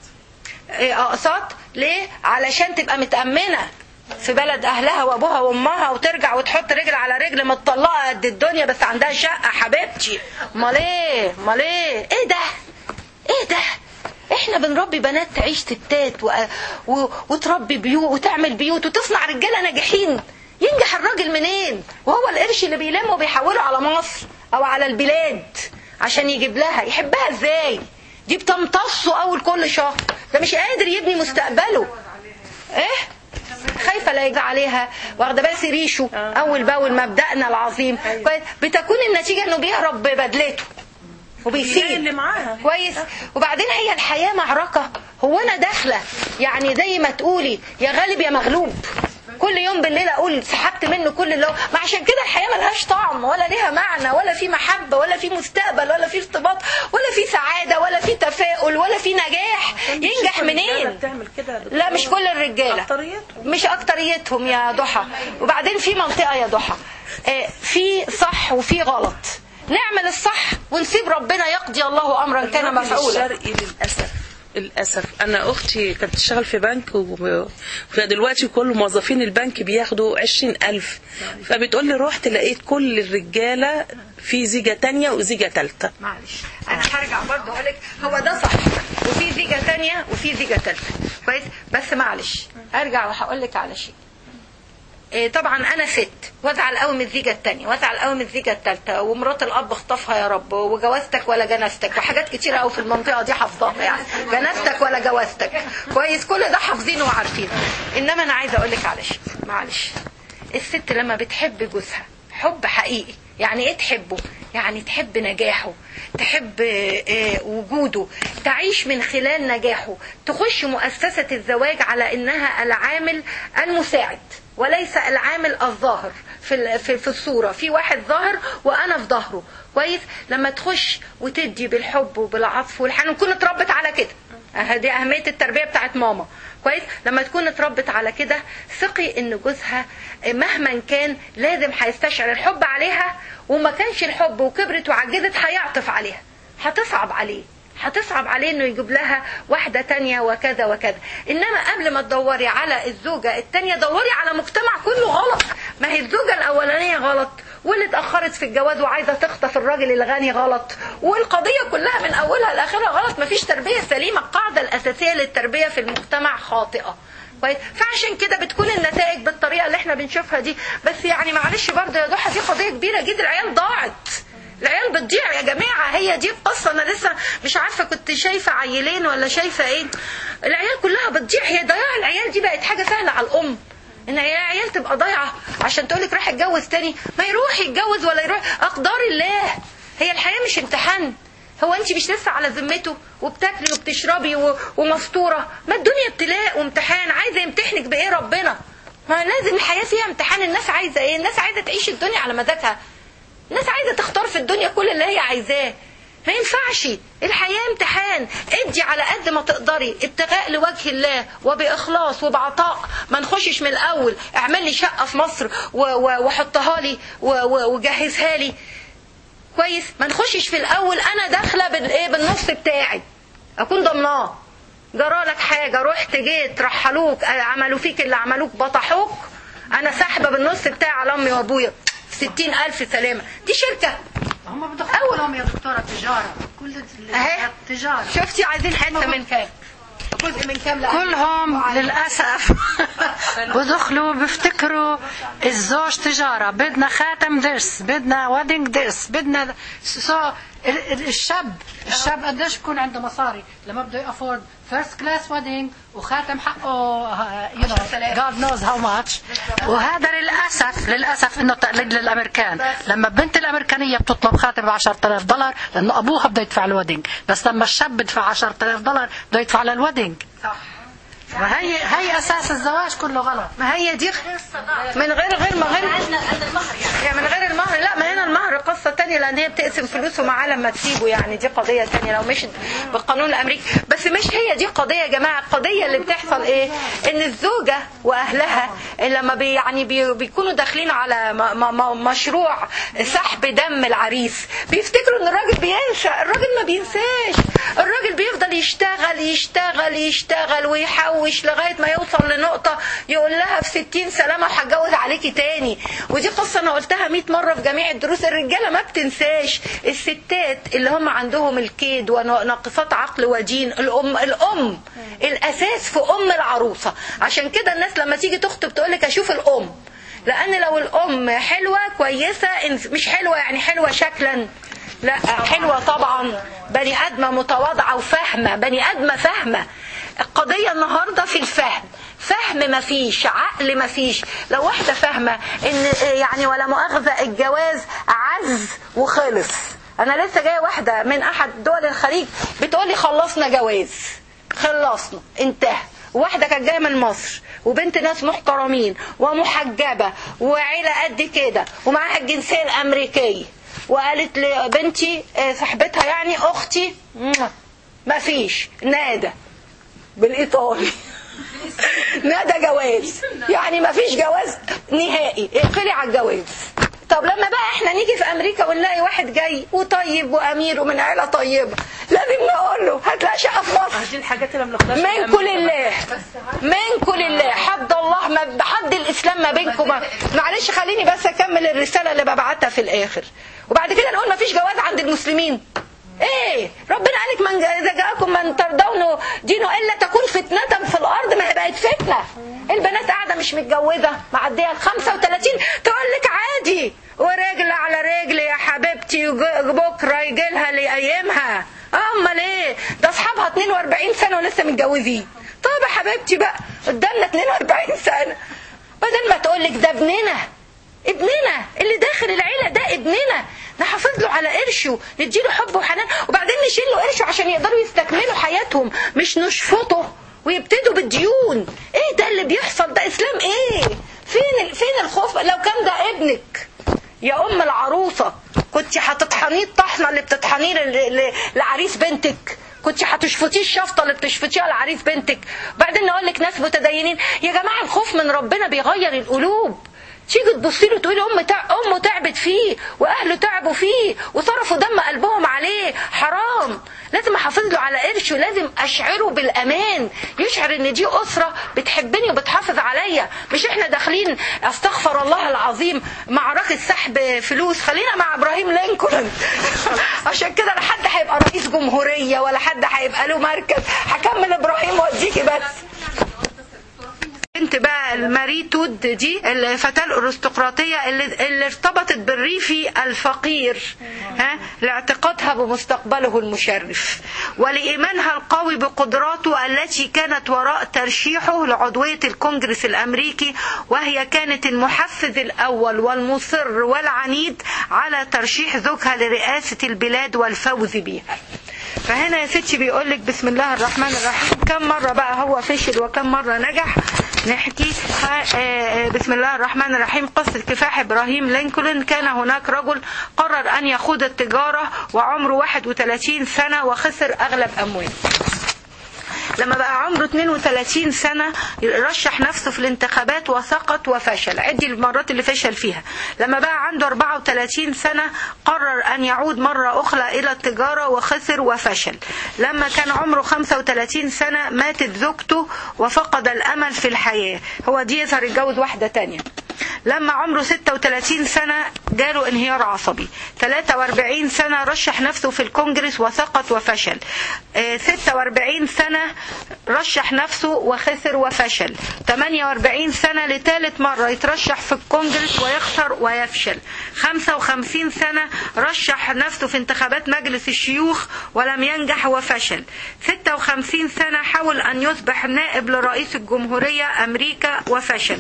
إيه، اقساط ليه؟ علشان تبقى متامنه في بلد اهلها وابوها وامها وترجع وتحط رجل على رجل متطلقه قد الدنيا بس عندها شقه حبيبتي امال ايه امال ايه ايه ده ايه ده احنا بنربي بنات تعيش ستات و... و... وتربي بيوت وتعمل بيوت وتصنع رجاله ناجحين ينجح الراجل منين وهو القرش اللي بيلمه بيحوله على مصر او على البلاد عشان يجيب لها يحبها ازاي دي بتمتصه اول كل شهر ده مش قادر يبني مستقبله ايه خايفة لا يجي عليها واخدة بس ريشه أول بأول مبدأنا العظيم كويس بتكون النتيجة إنه بيهرب ببدلته بيلاقي وبيسيب اللي معاها كويس وبعدين هي الحياة معركة هو أنا داخلة يعني زي ما تقولي يا غالب يا مغلوب كل يوم بالليل اقول سحبت منه كل اللي هو ما عشان كده الحياه ملهاش طعم ولا ليها معنى ولا في محبه ولا في مستقبل ولا في ارتباط ولا في سعاده ولا في تفاؤل ولا في نجاح ينجح الرجالة منين بتعمل كده يا دكتور. لا مش كل الرجاله أكتريتهم. مش اكتريتهم يا ضحى وبعدين في منطقه يا ضحى آه، في صح وفي غلط نعمل الصح ونسيب ربنا يقضي الله امرا كان الراجل مفعولا الشرقي للاسف للاسف انا اختي كانت بتشتغل في بنك و- فدلوقتي كل موظفين البنك بياخدوا عشرين ألف فبتقول لي رحت لقيت كل الرجاله في زيجه تانية وزيجه تالتة معلش انا هرجع برضه اقول لك هو ده صح وفي زيجه تانية وفي زيجه تالتة كويس بس معلش ارجع وهقول لك على شيء إيه طبعا انا ست وازعل قوي من الزيجه التانية وازعل قوي من الزيجه التالتة ومرات الاب اخطفها يا رب وجوازتك ولا جنازتك وحاجات كتيره قوي في المنطقه دي حافظاها يعني جنازتك ولا جوازتك كويس كل ده حافظينه وعارفينه انما انا عايزه اقول لك على شيء معلش الست لما بتحب جوزها حب حقيقي يعني ايه تحبه يعني تحب نجاحه تحب آه، آه، وجوده تعيش من خلال نجاحه تخش مؤسسة الزواج على انها العامل المساعد وليس العامل الظاهر في ال- في في الصورة في واحد ظاهر وانا في ظهره كويس لما تخش وتدي بالحب وبالعطف والحنان نكون اتربت على كده اه دي اهميه التربيه بتاعت ماما كويس لما تكون اتربت على كده ثقي ان جوزها مهما كان لازم هيستشعر الحب عليها وما كانش الحب وكبرت وعجزت هيعطف عليها هتصعب عليه هتصعب عليه انه يجيب لها واحدة تانية وكذا وكذا انما قبل ما تدوري على الزوجة التانية دوري على مجتمع كله غلط ما هي الزوجة الاولانية غلط واللي اتأخرت في الجواز وعايزة تخطف الراجل الغني غلط والقضية كلها من أولها لآخرها غلط مفيش تربية سليمة القاعدة الأساسية للتربية في المجتمع خاطئة كويس فعشان كده بتكون النتائج بالطريقة اللي احنا بنشوفها دي بس يعني معلش برضه يا ضحى دي قضية كبيرة جدا العيال ضاعت العيال بتضيع يا جماعة هي دي القصة أنا لسه مش عارفة كنت شايفة عيلين ولا شايفة إيه العيال كلها بتضيع هي ضياع العيال دي بقت حاجة سهلة على الأم ان هي عيال تبقى ضايعه عشان تقولك راح اتجوز تاني ما يروح يتجوز ولا يروح اقدار الله هي الحياه مش امتحان هو انت مش لسه على ذمته وبتاكلي وبتشربي و- ومستوره ما الدنيا ابتلاء وامتحان عايزه يمتحنك بايه ربنا ما لازم الحياه فيها امتحان الناس عايزه ايه الناس عايزه تعيش الدنيا على مزاجها الناس عايزه تختار في الدنيا كل اللي هي عايزاه ما ينفعش الحياة امتحان ادي على قد ما تقدري ابتغاء لوجه الله وبإخلاص وبعطاء ما نخشش من الأول اعمل لي شقة في مصر و- و- وحطها لي و- و- وجهزها لي كويس ما نخشش في الأول أنا داخلة بالإيه بالنص بتاعي أكون ضمناه جرالك حاجة رحت جيت رحلوك عملوا فيك اللي عملوك بطحوك أنا ساحبة بالنص بتاعي على أمي وأبويا ستين ألف سلامة دي شركة هم بدخلهم يا دكتورة تجارة كل ال- أهي. تجارة شفتي عايزين حته من كام جزء من كام لأهل كلهم للأسف بدخلوا بيفتكروا الزوج تجارة بدنا خاتم درس بدنا ويدنج درس بدنا سو ال- ال- الشاب الشاب قديش بكون عنده مصاري لما بده يافورد فيرست كلاس ويدنج وخاتم حقه يو نو جاد نوز هاو ماتش وهذا للاسف للاسف انه تقليد للامريكان لما بنت الامريكانيه بتطلب خاتم ب 10000 دولار لانه ابوها بده يدفع الويدنج بس لما الشاب بدفع 10000 دولار بده يدفع للويدنج وهي هي اساس الزواج كله غلط ما هي دي من غير غير ما غير يعني من غير المهر لا ما هنا المهر قصة تانية لأن هي بتقسم فلوسه معاه لما تسيبه يعني دي قضية تانية لو مشت بالقانون الأمريكي بس مش هي دي قضية يا جماعة القضية اللي بتحصل إيه إن الزوجة وأهلها لما بي يعني بي بيكونوا داخلين على م م مشروع سحب دم العريس بيفتكروا إن الراجل بينسى الراجل ما بينساش الراجل بيفضل يشتغل يشتغل يشتغل ويحوش لغاية ما يوصل لنقطة يقول لها في 60 سلامة وهتجوز عليكي تاني ودي قصة أنا قلتها 100 مرة في جميع الدروس الرجالة ما بتنساش الستات اللي هم عندهم الكيد وناقصات عقل ودين الأم الأم الأساس في أم العروسة عشان كده الناس لما تيجي تخطب تقول لك أشوف الأم لأن لو الأم حلوة كويسة مش حلوة يعني حلوة شكلا لا حلوة طبعا بني آدمة متواضعة وفاهمة بني آدمة فاهمة القضية النهاردة في الفهم فهم مفيش عقل مفيش لو واحدة فاهمة ان يعني ولا مؤاخذة الجواز عز وخلص انا لسه جاية واحدة من احد دول الخليج بتقولي خلصنا جواز خلصنا انتهى واحدة كانت جاية من مصر وبنت ناس محترمين ومحجبة وعيلة قد كده ومعاها الجنسية الأمريكية وقالت لبنتي صاحبتها يعني أختي ما فيش نادى بالإيطالي نادى جواز يعني ما فيش جواز نهائي اقلي على الجواز طب لما بقى احنا نيجي في امريكا ونلاقي واحد جاي وطيب وامير ومن عيله طيبه لازم نقول له هتلاقي شقه في مصر دي الحاجات اللي ما بناخدهاش في منكم أمريكا لله منكم لله حد الله ما بحد الاسلام ما بينكم ما- معلش خليني بس اكمل الرساله اللي ببعتها في الاخر وبعد كده نقول ما فيش جواز عند المسلمين ايه ربنا قالك من اذا جاءكم من ترضون دينه الا تكون فتنه في الارض ما هي بقت فتنه البنات قاعده مش متجوزه معديه ال 35 تقول لك عادي ورجل على رجل يا حبيبتي وج- بكره يجي لها لايامها امال ايه ده اصحابها 42 سنه ولسه متجوزين طب يا حبيبتي بقى قدامنا 42 سنه بدل ما تقول لك ده ابننا ابننا اللي داخل العيله ده ابننا نحافظ له على قرشه نديله حب وحنان وبعدين نشيل له قرشه عشان يقدروا يستكملوا حياتهم مش نشفطه ويبتدوا بالديون ايه ده اللي بيحصل ده اسلام ايه فين ال- فين الخوف لو كان ده ابنك يا ام العروسه كنت هتطحنيه الطحنه اللي بتطحنيه ل- ل- لعريس بنتك كنت هتشفطيه الشفطه اللي بتشفطيها لعريس بنتك بعدين نقول لك ناس متدينين يا جماعه الخوف من ربنا بيغير القلوب تيجي تبصي له تقولي أم تع... امه تعبت فيه واهله تعبوا فيه وصرفوا دم قلبهم عليه حرام لازم احافظ له على قرشه لازم اشعره بالامان يشعر ان دي اسره بتحبني وبتحافظ عليا مش احنا داخلين استغفر الله العظيم معركه سحب فلوس خلينا مع ابراهيم لينكولن عشان كده لا حد هيبقى رئيس جمهوريه ولا حد هيبقى له مركز هكمل ابراهيم واديكي بس بنت بقى الماري تود دي الفتاة الأرستقراطية اللي, اللي ارتبطت بالريفي الفقير ها لاعتقادها بمستقبله المشرف ولإيمانها القوي بقدراته التي كانت وراء ترشيحه لعضوية الكونجرس الأمريكي وهي كانت المحفز الأول والمصر والعنيد على ترشيح زوجها لرئاسة البلاد والفوز بها فهنا يا ستي بيقول لك بسم الله الرحمن الرحيم كم مرة بقى هو فشل وكم مرة نجح نحكي ها- آه، آه، بسم الله الرحمن الرحيم قصة كفاح إبراهيم لينكولن كان هناك رجل قرر أن يخوض التجارة وعمره 31 سنة وخسر أغلب أمواله لما بقى عمره 32 سنة رشح نفسه في الانتخابات وسقط وفشل عدي المرات اللي فشل فيها لما بقى عنده 34 سنة قرر أن يعود مرة أخرى إلى التجارة وخسر وفشل لما كان عمره 35 سنة ماتت زوجته وفقد الأمل في الحياة هو دي يظهر يتجوز واحدة تانية لما عمره 36 سنة جاله انهيار عصبي 43 سنة رشح نفسه في الكونجرس وسقط وفشل آه، 46 سنة رشح نفسه وخسر وفشل 48 سنة لثالث مرة يترشح في الكونجرس ويخسر ويفشل 55 سنة رشح نفسه في انتخابات مجلس الشيوخ ولم ينجح وفشل 56 سنة حاول أن يصبح نائب لرئيس الجمهورية أمريكا وفشل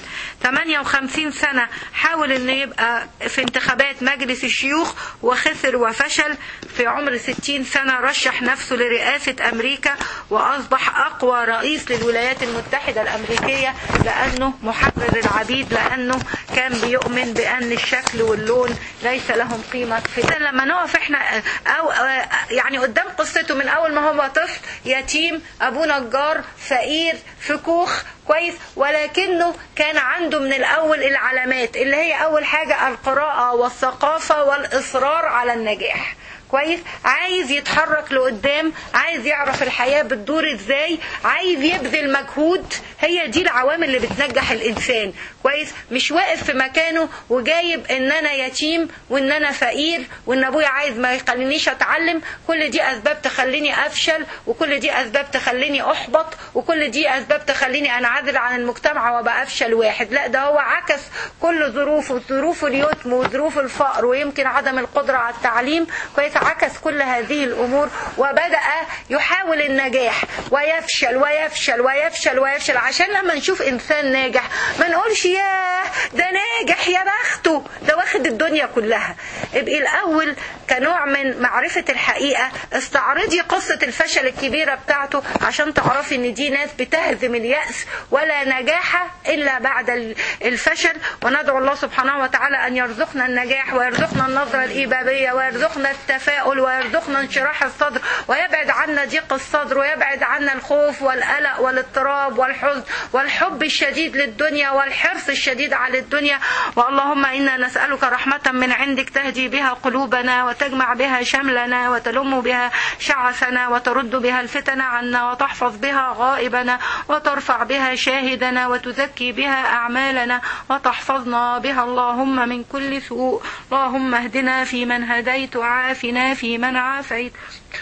58 سنة حاول أن يبقى في انتخابات مجلس الشيوخ وخسر وفشل في عمر 60 سنة رشح نفسه لرئاسة أمريكا وأصبح أقوى رئيس للولايات المتحدة الأمريكية لأنه محرر العبيد لأنه كان بيؤمن بأن الشكل واللون ليس لهم قيمة في لما نقف احنا أو يعني قدام قصته من أول ما هو طفل يتيم أبوه نجار فقير في كوخ كويس ولكنه كان عنده من الأول العلامات اللي هي أول حاجة القراءة والثقافة والإصرار على النجاح كويس عايز يتحرك لقدام عايز يعرف الحياة بتدور ازاي عايز يبذل مجهود هي دي العوامل اللي بتنجح الانسان كويس مش واقف في مكانه وجايب ان انا يتيم وان انا فقير وان ابويا عايز ما يخلينيش اتعلم كل دي اسباب تخليني افشل وكل دي اسباب تخليني احبط وكل دي اسباب تخليني انعزل عن المجتمع وابقى افشل واحد لا ده هو عكس كل ظروفه ظروف اليتم وظروف الفقر ويمكن عدم القدرة على التعليم كويس عكس كل هذه الامور وبدأ يحاول النجاح ويفشل ويفشل ويفشل ويفشل عشان لما نشوف انسان ناجح ما نقولش ياه ده ناجح يا بخته ده واخد الدنيا كلها ابقي الاول كنوع من معرفة الحقيقة استعرضي قصة الفشل الكبيرة بتاعته عشان تعرفي ان دي ناس بتهزم اليأس ولا نجاح الا بعد الفشل وندعو الله سبحانه وتعالى ان يرزقنا النجاح ويرزقنا النظرة الايجابية ويرزقنا التفاؤل ويرزقنا انشراح الصدر ويبعد عنا ضيق الصدر ويبعد عنا الخوف والقلق والاضطراب والحزن والحب الشديد للدنيا والحرص الشديد على الدنيا واللهم انا نسألك رحمة من عندك تهدي بها قلوبنا وتجمع بها شملنا وتلم بها شعثنا وترد بها الفتن عنا وتحفظ بها غائبنا وترفع بها شاهدنا وتزكي بها أعمالنا وتحفظنا بها اللهم من كل سوء اللهم اهدنا فيمن هديت وعافنا فيمن عافيت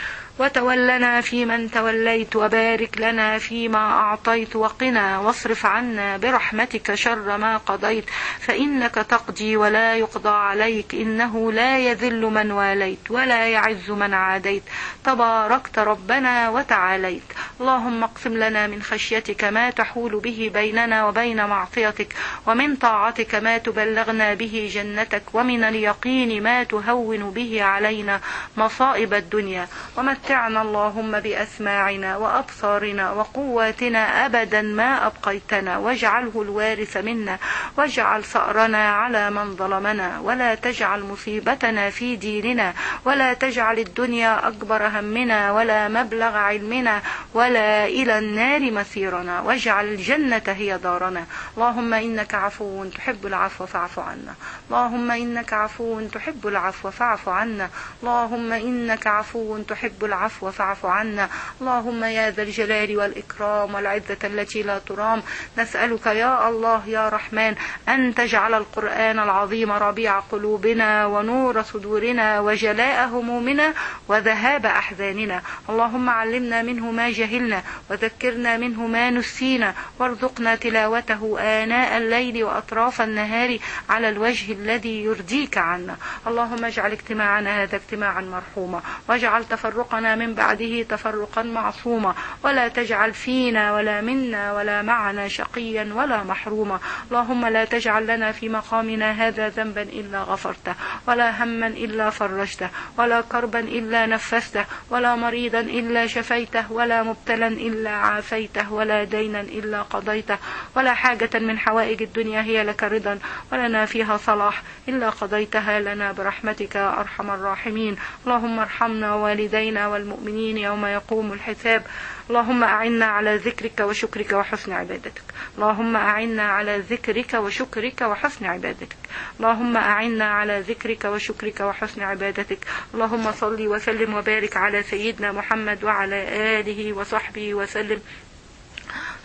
وتولنا فيمن توليت وبارك لنا فيما أعطيت وقنا واصرف عنا برحمتك شر ما قضيت فإنك تقضي ولا يقضى عليك إنه لا يذل من واليت ولا يعز من عاديت تباركت ربنا وتعاليت اللهم اقسم لنا من خشيتك ما تحول به بيننا وبين معصيتك ومن طاعتك ما تبلغنا به جنتك ومن اليقين ما تهون به علينا مصائب الدنيا ومتعنا اللهم بأسماعنا وأبصارنا وقواتنا أبدا ما أبقيتنا واجعله الوارث منا واجعل ثأرنا على من ظلمنا ولا تجعل مصيبتنا في ديننا ولا تجعل الدنيا أكبر همنا ولا مبلغ علمنا ولا إلى النار مسيرنا واجعل الجنة هي دارنا اللهم إنك عفو تحب العفو فاعف عنا اللهم إنك عفو تحب العفو فاعف عنا اللهم إنك عفو تحب العفو فاعف عنا اللهم يا ذا الجلال والإكرام والعزة التي لا ترام نسألك يا الله يا رحمن أن تجعل القرآن العظيم ربيع قلوبنا ونور صدورنا وجلاء همومنا وذهاب أحزاننا اللهم علمنا منه ما جهلنا وذكرنا منه ما نسينا وارزقنا تلاوته آناء الليل وأطراف النهار على الوجه الذي يرضيك عنا اللهم اجعل اجتماعنا هذا اجتماعا مرحوما واجعل تفرقنا من بعده تفرقا معصوما ولا تجعل فينا ولا منا ولا معنا شقيا ولا محروما اللهم لا تجعل لنا في مقامنا هذا ذنبا إلا غفرته ولا هما إلا فرجته ولا كربا إلا نفسته ولا مريضا إلا شفيته ولا مبتلا إلا عافيته ولا دينا إلا قضيته ولا حاجة من حوائج الدنيا هي لك رضا ولنا فيها صلاح إلا قضيتها لنا برحمتك يا أرحم الراحمين اللهم ارحمنا والدينا والمؤمنين يوم يقوم الحساب اللهم أعنا على ذكرك وشكرك وحسن عبادتك اللهم أعنا على ذكرك وشكرك وحسن عبادتك اللهم أعنا على ذكرك وشكرك وحسن عبادتك اللهم صل وسلم وبارك على سيدنا محمد وعلى آله وصحبه وسلم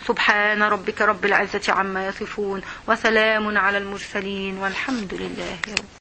سبحان ربك رب العزة عما يصفون وسلام على المرسلين والحمد لله رب